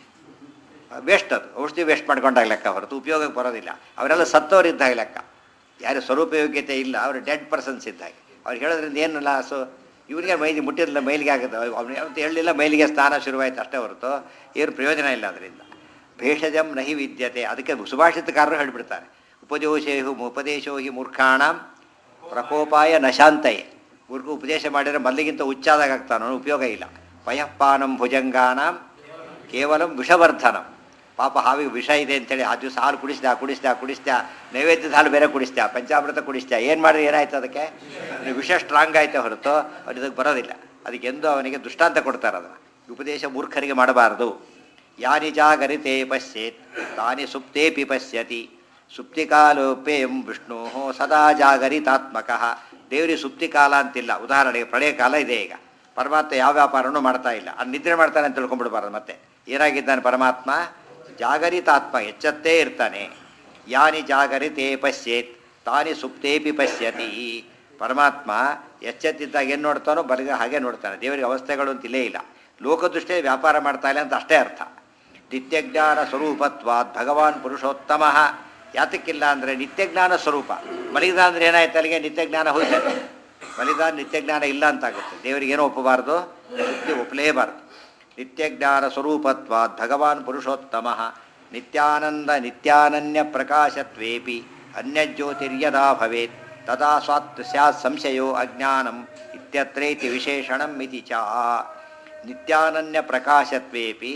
ವೇಸ್ಟ್ ಅದು ಔಷಧಿ ವೇಸ್ಟ್ ಮಾಡ್ಕೊಂಡಾಗ ಲೆಕ್ಕ ಹೊರತು ಉಪಯೋಗಕ್ಕೆ ಬರೋದಿಲ್ಲ ಅವರೆಲ್ಲ ಸತ್ತವ್ರು ಇದ್ದಾಗ ಲೆಕ್ಕ ಯಾರು ಸ್ವರೂಪ ಯೋಗ್ಯತೆ ಇಲ್ಲ ಅವರು ಡೆಡ್ ಪರ್ಸನ್ಸ್ ಇದ್ದಾಗ ಅವ್ರು ಹೇಳೋದ್ರಿಂದ ಏನು ಲಾಸು ಇವನಿಗೆ ಮೈಲಿ ಮುಟ್ಟಿರಲಿಲ್ಲ ಮೈಲಿಗೆ ಆಗುತ್ತೆ ಅವನು ಯಾವತ್ತು ಹೇಳಲಿಲ್ಲ ಮೈಲಿಗೆ ಸ್ನಾನ ಶುರುವಾಯ್ತು ಅಷ್ಟೇ ಹೊರತು ಏನು ಪ್ರಯೋಜನ ಇಲ್ಲ ಅದರಿಂದ ಭೇಷಜಂ ನಹಿ ವಿದ್ಯತೆ ಅದಕ್ಕೆ ಸುಭಾಷಿತಕಾರರು ಹೇಳಿಬಿಡ್ತಾರೆ ಉಪದೇಶೋ ಉಪದೇಶೋ ಹಿ ಮೂರ್ಖಾಣ ಪ್ರಕೋಪಾಯ ನಶಾಂತಯೇ ಮೂರ್ಖ ಉಪದೇಶ ಮಾಡಿದರೆ ಮಲ್ಲಿಗಿಂತ ಹುಚ್ಚಾದಾಗ ಆಗ್ತಾನೋ ಉಪಯೋಗ ಇಲ್ಲ ಪಯಃಪಾನಂ ಭುಜಂಗಾನಂ ಕೇವಲಂ ವಿಷವರ್ಧನಂ ಪಾಪ ಹಾವಿಗೆ ವಿಷ ಇದೆ ಅಂತೇಳಿ ಆ ದಿವಸ ಹಾಲು ಕುಡಿಸ್ದೆ ಕುಡಿಸ್ದೆ ಕುಡಿಸ್ದೆ ನೈವೇದ್ಯದ ಹಾಲು ಬೇರೆ ಕುಡಿಸ್ದೆ ಪಂಚಾಮೃತ ಕುಡಿಸ್ದೆ ಏನು ಮಾಡಿದ್ರೆ ಏನಾಯ್ತು ಅದಕ್ಕೆ ಅವ್ನಿಗೆ ವಿಷ ಸ್ಟ್ರಾಂಗ್ ಆಯ್ತು ಹೊರತು ಅವ್ರು ಇದಕ್ಕೆ ಬರೋದಿಲ್ಲ ಅದಕ್ಕೆ ಎಂದು ಅವನಿಗೆ ದೃಷ್ಟಾಂತ ಕೊಡ್ತಾರೆ ಅದನ್ನು ಉಪದೇಶ ಮೂರ್ಖರಿಗೆ ಮಾಡಬಾರದು ಯಾನಿ ಜಾಗರಿತೆ ಪಶ್ಯೇತ್ ತಾನಿ ಸುಪ್ತೇಪಿ ಪಶ್ಯತಿ ಸುಪ್ತಿಕಾಲೋಪೇಯಂ ವಿಷ್ಣು ಸದಾ ಜಾಗರಿತಾತ್ಮಕ ದೇವರಿಗೆ ಸುಪ್ತಿಕಾಲ ಅಂತಿಲ್ಲ ಉದಾಹರಣೆಗೆ ಪ್ರಳಯ ಕಾಲ ಇದೆ ಈಗ ಪರಮಾತ್ಮ ಯಾವ ವ್ಯಾಪಾರನೂ ಮಾಡ್ತಾ ಇಲ್ಲ ಅದು ನಿದ್ರೆ ಮಾಡ್ತಾನೆ ಅಂತ ತಿಳ್ಕೊಂಡ್ಬಿಡ್ಬಾರ್ದು ಮತ್ತೆ ಏನಾಗಿದ್ದಾನೆ ಪರಮಾತ್ಮ ಜಾಗರಿತಾತ್ಮ ಎಚ್ಚತ್ತೇ ಇರ್ತಾನೆ ಯಾನಿ ಜಾಗರಿತೆ ಪಶ್ಯೇತ್ ತಾನಿ ಸುಪ್ತೇಪಿ ಪಶ್ಯತಿ ಪರಮಾತ್ಮ ಎಚ್ಚೆತ್ತಿದ್ದಾಗ ಏನು ನೋಡ್ತಾನೋ ಬಲಗ ಹಾಗೆ ನೋಡ್ತಾನೆ ದೇವರಿಗೆ ಅವಸ್ಥೆಗಳು ಅಂತಿಲ್ಲೇ ಇಲ್ಲ ಲೋಕದೃಷ್ಟಿಯಲ್ಲಿ ವ್ಯಾಪಾರ ಮಾಡ್ತಾ ಇಲ್ಲ ಅಂತ ಅಷ್ಟೇ ಅರ್ಥ ನಿತ್ಯಜ್ಞಾನ ಸ್ವರೂಪತ್ವಾತ್ ಭಗವಾನ್ ಪುರುಷೋತ್ತಮ ಯಾತಕ್ಕಿಲ್ಲ ಅಂದರೆ ನಿತ್ಯಜ್ಞಾನ ಸ್ವರೂಪ ಮಲಗಿದ ಅಂದರೆ ಏನಾಯ್ತು ಅಲ್ಲಿಗೆ ನಿತ್ಯಜ್ಞಾನ ಹೋಯ್ತಾರೆ ಮಲಿದ ನಿತ್ಯಜ್ಞಾನ ಇಲ್ಲ ಅಂತಾಗುತ್ತೆ ದೇವರಿಗೆ ಏನೋ ಒಪ್ಪಬಾರ್ದು ಸುದ್ದಿ ಒಪ್ಪಲೇಬಾರ್ದು ನಿತ್ಯಜ್ಞಾನ ಸ್ವರೂಪತ್ವಾತ್ ಭಗವಾನ್ ಪುರುಷೋತ್ತಮ ನಿತ್ಯಾನಂದ ನಿತ್ಯಾನನ್ಯ ಪ್ರಕಾಶತ್ವೇಪಿ ಅನ್ಯಜ್ಯೋತಿರ್ಯದಾ ಭವೇತ್ ತದಾ ಸ್ವಾತ್ ಸ್ಯಾತ್ ಸಂಶಯೋ ಅಜ್ಞಾನಂ ಇತ್ಯತ್ರೇತಿ ವಿಶೇಷಣಂ ಇತಿ ಚ ನಿತ್ಯಾನನ್ಯ ಪ್ರಕಾಶತ್ವೇಪಿ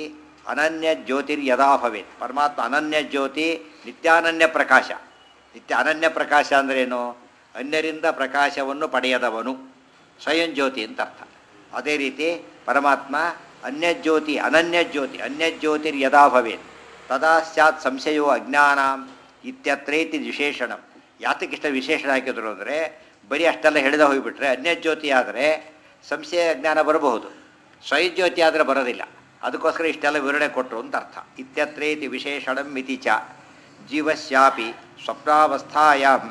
ಅನನ್ಯ ಜ್ಯೋತಿರ್ ಯದಾ ಭವೇತ್ ಪರಮಾತ್ಮ ಅನನ್ಯ ಜ್ಯೋತಿ ನಿತ್ಯಾನನ್ಯ ಪ್ರಕಾಶ ನಿತ್ಯ ಅನನ್ಯ ಪ್ರಕಾಶ ಅಂದ್ರೇನು ಅನ್ಯರಿಂದ ಪ್ರಕಾಶವನ್ನು ಪಡೆಯದವನು ಸ್ವಯಂ ಜ್ಯೋತಿ ಅಂತ ಅರ್ಥ ಅದೇ ರೀತಿ ಪರಮಾತ್ಮ ಅನ್ಯಜ್ಯೋತಿ ಅನನ್ಯಜ್ಯೋತಿ ಅನ್ಯಜ್ಯೋತಿರ್ ಯದಾ ಭವೇತ್ ತದಾ ಸ್ಯಾತ್ ಸಂಶಯೋ ಅಜ್ಞಾನಾಂ ಇತ್ಯತ್ರೇತಿ ವಿಶೇಷಣಂ ಯಾತಕ್ಕಿಷ್ಟ ವಿಶೇಷಣ ಹಾಕಿದ್ರು ಅಂದರೆ ಬರೀ ಅಷ್ಟೆಲ್ಲ ಹೇಳಿದ ಹೋಗಿಬಿಟ್ರೆ ಅನ್ಯಜ್ಯೋತಿ ಆದರೆ ಸಂಶಯ ಅಜ್ಞಾನ ಬರಬಹುದು ಸ್ವಯಂ ಜ್ಯೋತಿ ಆದರೆ ಬರೋದಿಲ್ಲ ಅದಕ್ಕೋಸ್ಕರ ಇಷ್ಟೆಲ್ಲ ವಿವರಣೆ ಕೊಟ್ಟರು ಅಂತ ಅರ್ಥ ಇತ್ಯತ್ರೇತಿ ವಿಶೇಷಣಂ ಮಿತಿ ಚ ಜೀವಸ್ಯಾಪಿ ಸ್ವಪ್ನಾವಸ್ಥಾಯಾಂ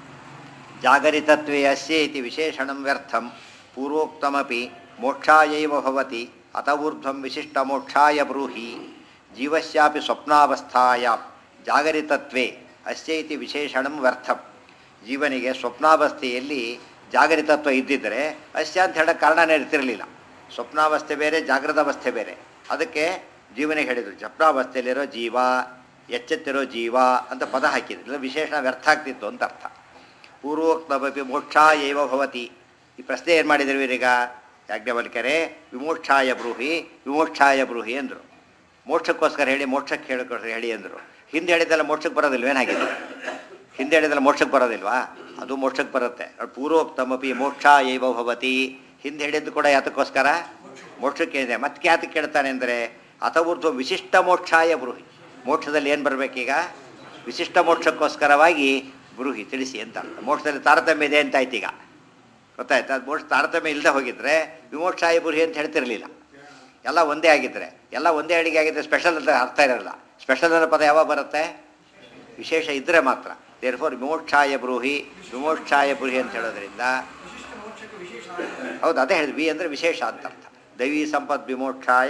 ಜಾಗರಿತತ್ವೇ ಅಸ್ಯ ಇತಿ ವಿಶೇಷಣಂ ವ್ಯರ್ಥಂ ಪೂರ್ವೋಕ್ತಮಪಿ ಮೋಕ್ಷಾಯೈವ ಭವತಿ ಅತ ಊರ್ಧ್ವಂ ವಿಶಿಷ್ಟಮೋಕ್ಷಾಯ ಬ್ರೂಹಿ ಜೀವಸ್ಯಾಪಿ ಸ್ವಪ್ನಾವಸ್ಥಾಯಾಂ ಜಾಗರಿತತ್ವೇ ಅಸ್ಯ ಇತಿ ವಿಶೇಷಣಂ ವ್ಯರ್ಥಂ ಜೀವನಿಗೆ ಸ್ವಪ್ನಾವಸ್ಥೆಯಲ್ಲಿ ಜಾಗರಿತತ್ವ ಇದ್ದಿದ್ದರೆ ಅಸ್ಯ ಅಂತ ಹೇಳೋಕ್ಕೆ ಕಾರಣನೇ ಇರ್ತಿರಲಿಲ್ಲ ಸ್ವಪ್ನಾವಸ್ಥೆ ಬೇರೆ ಜಾಗೃತ ಅವಸ್ಥೆ ಬೇರೆ ಅದಕ್ಕೆ ಜೀವನಿಗೆ ಹೇಳಿದರು ಸ್ವಪ್ನಾವಸ್ಥೆಯಲ್ಲಿರೋ ಜೀವ ಎಚ್ಚೆತ್ತಿರೋ ಜೀವ ಅಂತ ಪದ ಹಾಕಿದ್ರು ಇಲ್ಲ ವಿಶೇಷಣ ವ್ಯರ್ಥ ಆಗ್ತಿತ್ತು ಅಂತ ಅರ್ಥ ಪೂರ್ವೋಕ್ತಮಪಿ ಮೋಕ್ಷ ಏವ ಭವತಿ ಈ ಪ್ರಶ್ನೆ ಏನು ಮಾಡಿದ್ರು ಇವರೀಗ ಯಾಜ್ಞವಲ್ಕರೆ ವಿಮೋಕ್ಷಾಯ ಬ್ರೂಹಿ ವಿಮೋಕ್ಷಾಯ ಬ್ರೂಹಿ ಅಂದರು ಮೋಕ್ಷಕ್ಕೋಸ್ಕರ ಹೇಳಿ ಮೋಕ್ಷಕ್ಕೆ ಹೇಳಿಕೊಟ್ರೆ ಹೇಳಿ ಅಂದರು ಹಿಂದೆ ಹೇಳಿದ್ದೆಲ್ಲ ಮೋಕ್ಷಕ್ಕೆ ಬರೋದಿಲ್ವೇನಾಗಿದೆ ಹಿಂದೆ ಹೇಳಿದ್ದೆಲ್ಲ ಮೋಕ್ಷಕ್ಕೆ ಬರೋದಿಲ್ವಾ ಅದು ಮೋಕ್ಷಕ್ಕೆ ಬರುತ್ತೆ ಪೂರ್ವೋಕ್ತಮಪಿ ಮೋಕ್ಷ ಏವ ಭವತಿ ಹಿಂದೆ ಹೇಳಿದ್ದು ಕೂಡ ಯಾತಕ್ಕೋಸ್ಕರ ಮೋಕ್ಷಕ್ಕೆ ಇದೆ ಮತ್ತೆ ಯಾತಕ್ಕೆ ಕೇಳ್ತಾನೆ ಅಂದರೆ ಅಥವೂರ್ಧ್ವ ವಿಶಿಷ್ಟ ಮೋಕ್ಷಾಯ ಬ್ರೂಹಿ ಮೋಕ್ಷದಲ್ಲಿ ಏನು ಬರಬೇಕೀಗ ವಿಶಿಷ್ಟ ಮೋಕ್ಷಕ್ಕೋಸ್ಕರವಾಗಿ ಬ್ರೂಹಿ ತಿಳಿಸಿ ಅಂತ ಅರ್ಥ. ಮೋಕ್ಷದಲ್ಲಿ ತಾರತಮ್ಯ ಇದೆ ಅಂತ ಆಯ್ತು ಈಗ ಗೊತ್ತಾಯ್ತು ಅದು ಮೋಕ್ಷ ತಾರತಮ್ಯ ಇಲ್ಲದೆ ಹೋಗಿದ್ರೆ ವಿಮೋಕ್ಷಾಯ ಬ್ರೂಹಿ ಅಂತ ಹೇಳ್ತಿರಲಿಲ್ಲ ಎಲ್ಲ ಒಂದೇ ಆಗಿದ್ದರೆ ಎಲ್ಲ ಒಂದೇ ಅಡಿಗೆ ಆಗಿದ್ದರೆ ಸ್ಪೆಷಲ್ ಅಂತ ಅರ್ಥ ಇರಲ್ಲ ಸ್ಪೆಷಲ್ ಅನ್ನೋ ಪದ ಯಾವಾಗ ಬರುತ್ತೆ ವಿಶೇಷ ಇದ್ದರೆ ಮಾತ್ರ ದೇರ್ ಫೋರ್ ವಿಮೋಕ್ಷಾಯ ಬ್ರೂಹಿ ವಿಮೋಕ್ಷಾಯ ಬ್ರೂಹಿ ಅಂತ ಹೇಳೋದ್ರಿಂದ ವಿಶಿಷ್ಟ ಮೋಕ್ಷಕ್ಕೆ ವಿಶೇಷ ಆಗಿದೆ. ಹೌದು ಅದೇ ಹೇಳಿದ್ವಿ ವಿ ಅಂದರೆ ವಿಶೇಷ ಅಂತ ಅರ್ಥ ದೈವಿ ಸಂಪತ್ ವಿಮೋಕ್ಷಾಯ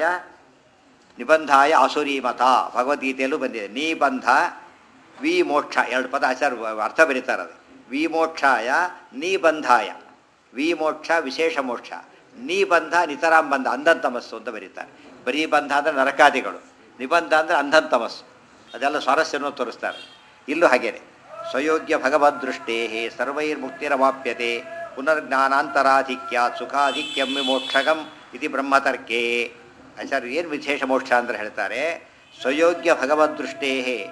ನಿಬಂಧಾಯ ಆಸುರಿ ಮತ ಭಗವದ್ಗೀತೆಯಲ್ಲೂ ಬಂದಿದೆ ನಿಬಂಧ ವಿ ಮೋಕ್ಷ ಎರಡು ಪದ ಆಚಾರ ಅರ್ಥ ಬರೀತಾರೆ ಅದು ವಿ ಮೋಕ್ಷಾಯ ನಿಬಂಧಾಯ ವಿ ಮೋಕ್ಷ ವಿಶೇಷ ಮೋಕ್ಷ ನಿಬಂಧ ನಿತರಾಂ ಬಂಧ ಅಂಧನ್ ತಮಸ್ಸು ಅಂತ ಬರೀತಾರೆ ಬರೀ ಬಂಧ ಅಂದರೆ ನರಕಾದಿಗಳು ನಿಬಂಧ ಅಂದರೆ ಅಂಧನ್ ತಮಸ್ಸು ಅದೆಲ್ಲ ಸ್ವಾರಸ್ಯವನ್ನು ತೋರಿಸ್ತಾರೆ ಇಲ್ಲೂ ಹಾಗೇನೆ ಸ್ವಯೋಗ್ಯ ಭಗವದ್ದೃಷ್ಟೇ ಸರ್ವೈರ್ಮುಕ್ತಿರವಾಪ್ಯತೆ ಪುನರ್ಜ್ಞಾನಾಂತರಾಧಿಕ್ಯ ಸುಖಾಧಿಕ್ಯಂ ವಿಮೋಕ್ಷಗಂ ಇತಿ ಬ್ರಹ್ಮತರ್ಕೆ ಆಚಾರ್ಯ ಏನು ವಿಶೇಷ ಮೋಕ್ಷ ಅಂದ್ರೆ ಹೇಳ್ತಾರೆ ಸ್ವಯೋಗ್ಯ ಭಗವದ್ದೃಷ್ಟೇ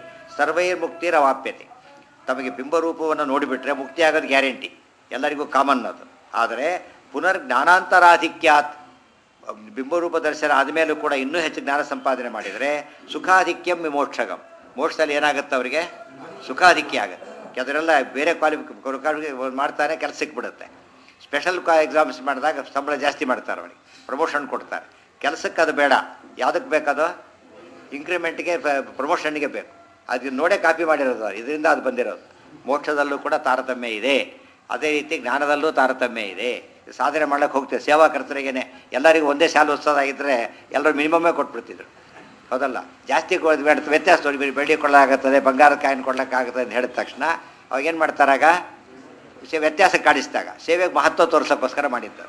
ಸರ್ವೈರ್ಮುಕ್ತಿರವಾಪ್ಯತೆ ತಮಗೆ ಬಿಂಬರೂಪವನ್ನು ನೋಡಿಬಿಟ್ರೆ ಮುಕ್ತಿ ಆಗೋದು ಗ್ಯಾರಂಟಿ ಎಲ್ಲರಿಗೂ ಕಾಮನ್ ಅದು ಆದರೆ ಪುನರ್ ಜ್ಞಾನಾಂತರಾಧಿಕ್ಯಾತ್ ಬಿಂಬರೂಪ ದರ್ಶನ ಆದಮೇಲೂ ಕೂಡ ಇನ್ನೂ ಹೆಚ್ಚು ಜ್ಞಾನ ಸಂಪಾದನೆ ಮಾಡಿದರೆ ಸುಖಾಧಿಕ್ಯಂ ವಿಮೋಕ್ಷಗಂ ಮೋಕ್ಷದಲ್ಲಿ ಏನಾಗುತ್ತೆ ಅವರಿಗೆ ಸುಖಾಧಿಕ್ಯ ಆಗುತ್ತೆ ಅದರೆಲ್ಲ ಬೇರೆ ಕ್ವಾಲಿಫಿ ಮಾಡ್ತಾರೆ ಕೆಲಸ ಸಿಕ್ಬಿಡುತ್ತೆ ಸ್ಪೆಷಲ್ ಕಾ ಎಕ್ಸಾಮ್ಸ್ ಮಾಡಿದಾಗ ಸಂಬಳ ಜಾಸ್ತಿ ಮಾಡ್ತಾರೆ ಅವನಿಗೆ ಪ್ರಮೋಷನ್ ಕೊಡ್ತಾರೆ ಕೆಲಸಕ್ಕೆ ಅದು ಬೇಡ ಯಾವುದಕ್ಕೆ ಬೇಕದು ಇಂಕ್ರಿಮೆಂಟ್ಗೆ ಪ್ರಮೋಷನ್ಗೆ ಬೇಕು ಅದು ನೋಡೇ ಕಾಪಿ ಮಾಡಿರೋದು ಅವ್ರು. ಇದರಿಂದ ಅದು ಬಂದಿರೋದು ಮೋಕ್ಷದಲ್ಲೂ ಕೂಡ ತಾರತಮ್ಯ ಇದೆ ಅದೇ ರೀತಿ ಜ್ಞಾನದಲ್ಲೂ ತಾರತಮ್ಯ ಇದೆ ಸಾಧನೆ ಮಾಡ್ಲಿಕ್ಕೆ ಹೋಗ್ತೇವೆ ಸೇವಾ ಕರ್ತರಿಗೇನೆ ಎಲ್ಲರಿಗೂ ಒಂದೇ ಶಾಲೆ ಉತ್ಸವದಾಗಿದ್ದರೆ ಎಲ್ಲರೂ ಮಿನಿಮಮ್ಮೇ ಕೊಟ್ಬಿಡ್ತಿದ್ರು ಹೌದಲ್ಲ ಜಾಸ್ತಿ ಕೊಡ್ ಬೇಡ ವ್ಯತ್ಯಾಸ ನೋಡಿ ಬರೀ ಬೆಳ್ಳಿ ಕೊಳ್ಳಾಗುತ್ತದೆ ಬಂಗಾರದ ಕಾಯಿನ್ ಕೊಡ್ಲಿಕ್ಕಾಗುತ್ತದೆ ಅಂತ ಹೇಳಿದ ತಕ್ಷಣ ಅವಾಗ ಏನು ಮಾಡ್ತಾರಾಗ ಸೇ ವ್ಯತ್ಯಾಸ ಕಾಣಿಸಿದಾಗ ಸೇವೆಗೆ ಮಹತ್ವ ತೋರ್ಸೋಕ್ಕೋಸ್ಕರ ಮಾಡಿದ್ದು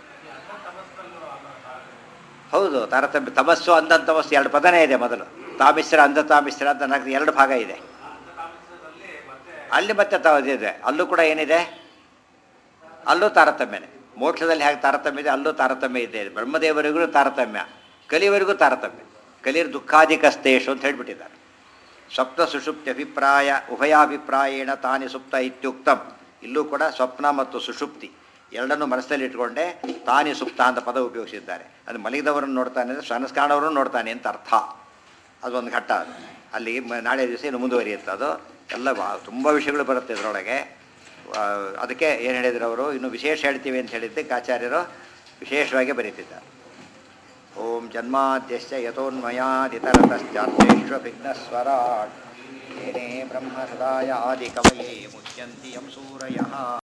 ಹೌದು ತಾರತಮ್ಯ ತಮಸ್ಸು ಅಂಧ ತಮಸ್ಸು ಎರಡು ಪದನೇ ಇದೆ ಮೊದಲು ತಾಮಿಶ್ರ ಅಂಧ ತಾಮಿಶ್ರ ಅಂತ ನಾಲ್ಕು ಎರಡು ಭಾಗ ಇದೆ ಅಲ್ಲಿ ಮತ್ತೆ ತ ಇದೆ ಅಲ್ಲೂ ಕೂಡ ಏನಿದೆ ಅಲ್ಲೂ ತಾರತಮ್ಯನೇ ಮೋಕ್ಷದಲ್ಲಿ ಹೇಗೆ ತಾರತಮ್ಯ ಇದೆ ಅಲ್ಲೂ ತಾರತಮ್ಯ ಇದೆ ಬ್ರಹ್ಮದೇವರಿಗೂ ತಾರತಮ್ಯ ಕಲಿಯವರಿಗೂ ತಾರತಮ್ಯ ಕಲಿಯರ್ ದುಃಖಾಧಿಕಸ್ತೇಶು ಅಂತ ಹೇಳ್ಬಿಟ್ಟಿದ್ದಾರೆ ಸ್ವಪ್ನ ಸುಷುಪ್ತಿ ಅಭಿಪ್ರಾಯ ಉಭಯಾಭಿಪ್ರಾಯೇಣ ತಾನಿ ಸುಪ್ತ ಇತ್ಯುಕ್ತಂ ಇಲ್ಲೂ ಕೂಡ ಸ್ವಪ್ನ ಮತ್ತು ಸುಷುಪ್ತಿ ಎರಡನ್ನೂ ಮನಸ್ಸಲ್ಲಿ ಇಟ್ಕೊಂಡೆ ತಾನಿ ಸುಪ್ತ ಅಂತ ಪದ ಉಪಯೋಗಿಸಿದ್ದಾರೆ ಅದು ಮಲಗಿದವರನ್ನು ನೋಡ್ತಾನೆ ಅಂದರೆ ಶ್ವಾನಸ್ಕಾಣವರನ್ನು ನೋಡ್ತಾನೆ ಅಂತ ಅರ್ಥ ಅದೊಂದು ಘಟ್ಟ ಅದು ಅಲ್ಲಿ ಮ- ನಾಳೆ ದಿವಸ ಇನ್ನು ಮುಂದುವರಿಯುತ್ತೆ ಅದು ಎಲ್ಲ ತುಂಬ ವಿಷಯಗಳು ಬರುತ್ತೆ ಇದರೊಳಗೆ ಆ, ಅದಕ್ಕೆ ಏನು ಹೇಳಿದ್ರು ಅವರು ಇನ್ನು ವಿಶೇಷ ಹೇಳ್ತೀವಿ ಅಂತ ಹೇಳಿದ್ದಕ್ಕೆ ಆಚಾರ್ಯರು ವಿಶೇಷವಾಗಿ ಬರೀತಿದ್ದಾರೆ ಓಂ ಜನ್ಮಾದ್ಯಶ್ಚ ಯಥೋನ್ಮಯಾದಿತರತಶ್ಚಾರ್ಥೇಷ್ವಭಿಘ್ನಸ್ವರಾಟ್ ಏನೇ ಬ್ರಹ್ಮ ಸದಾಯ ಆದಿಕವಯೇ ಮುಚ್ಯಂತಿ ಯಂ ಸೂರಯಃ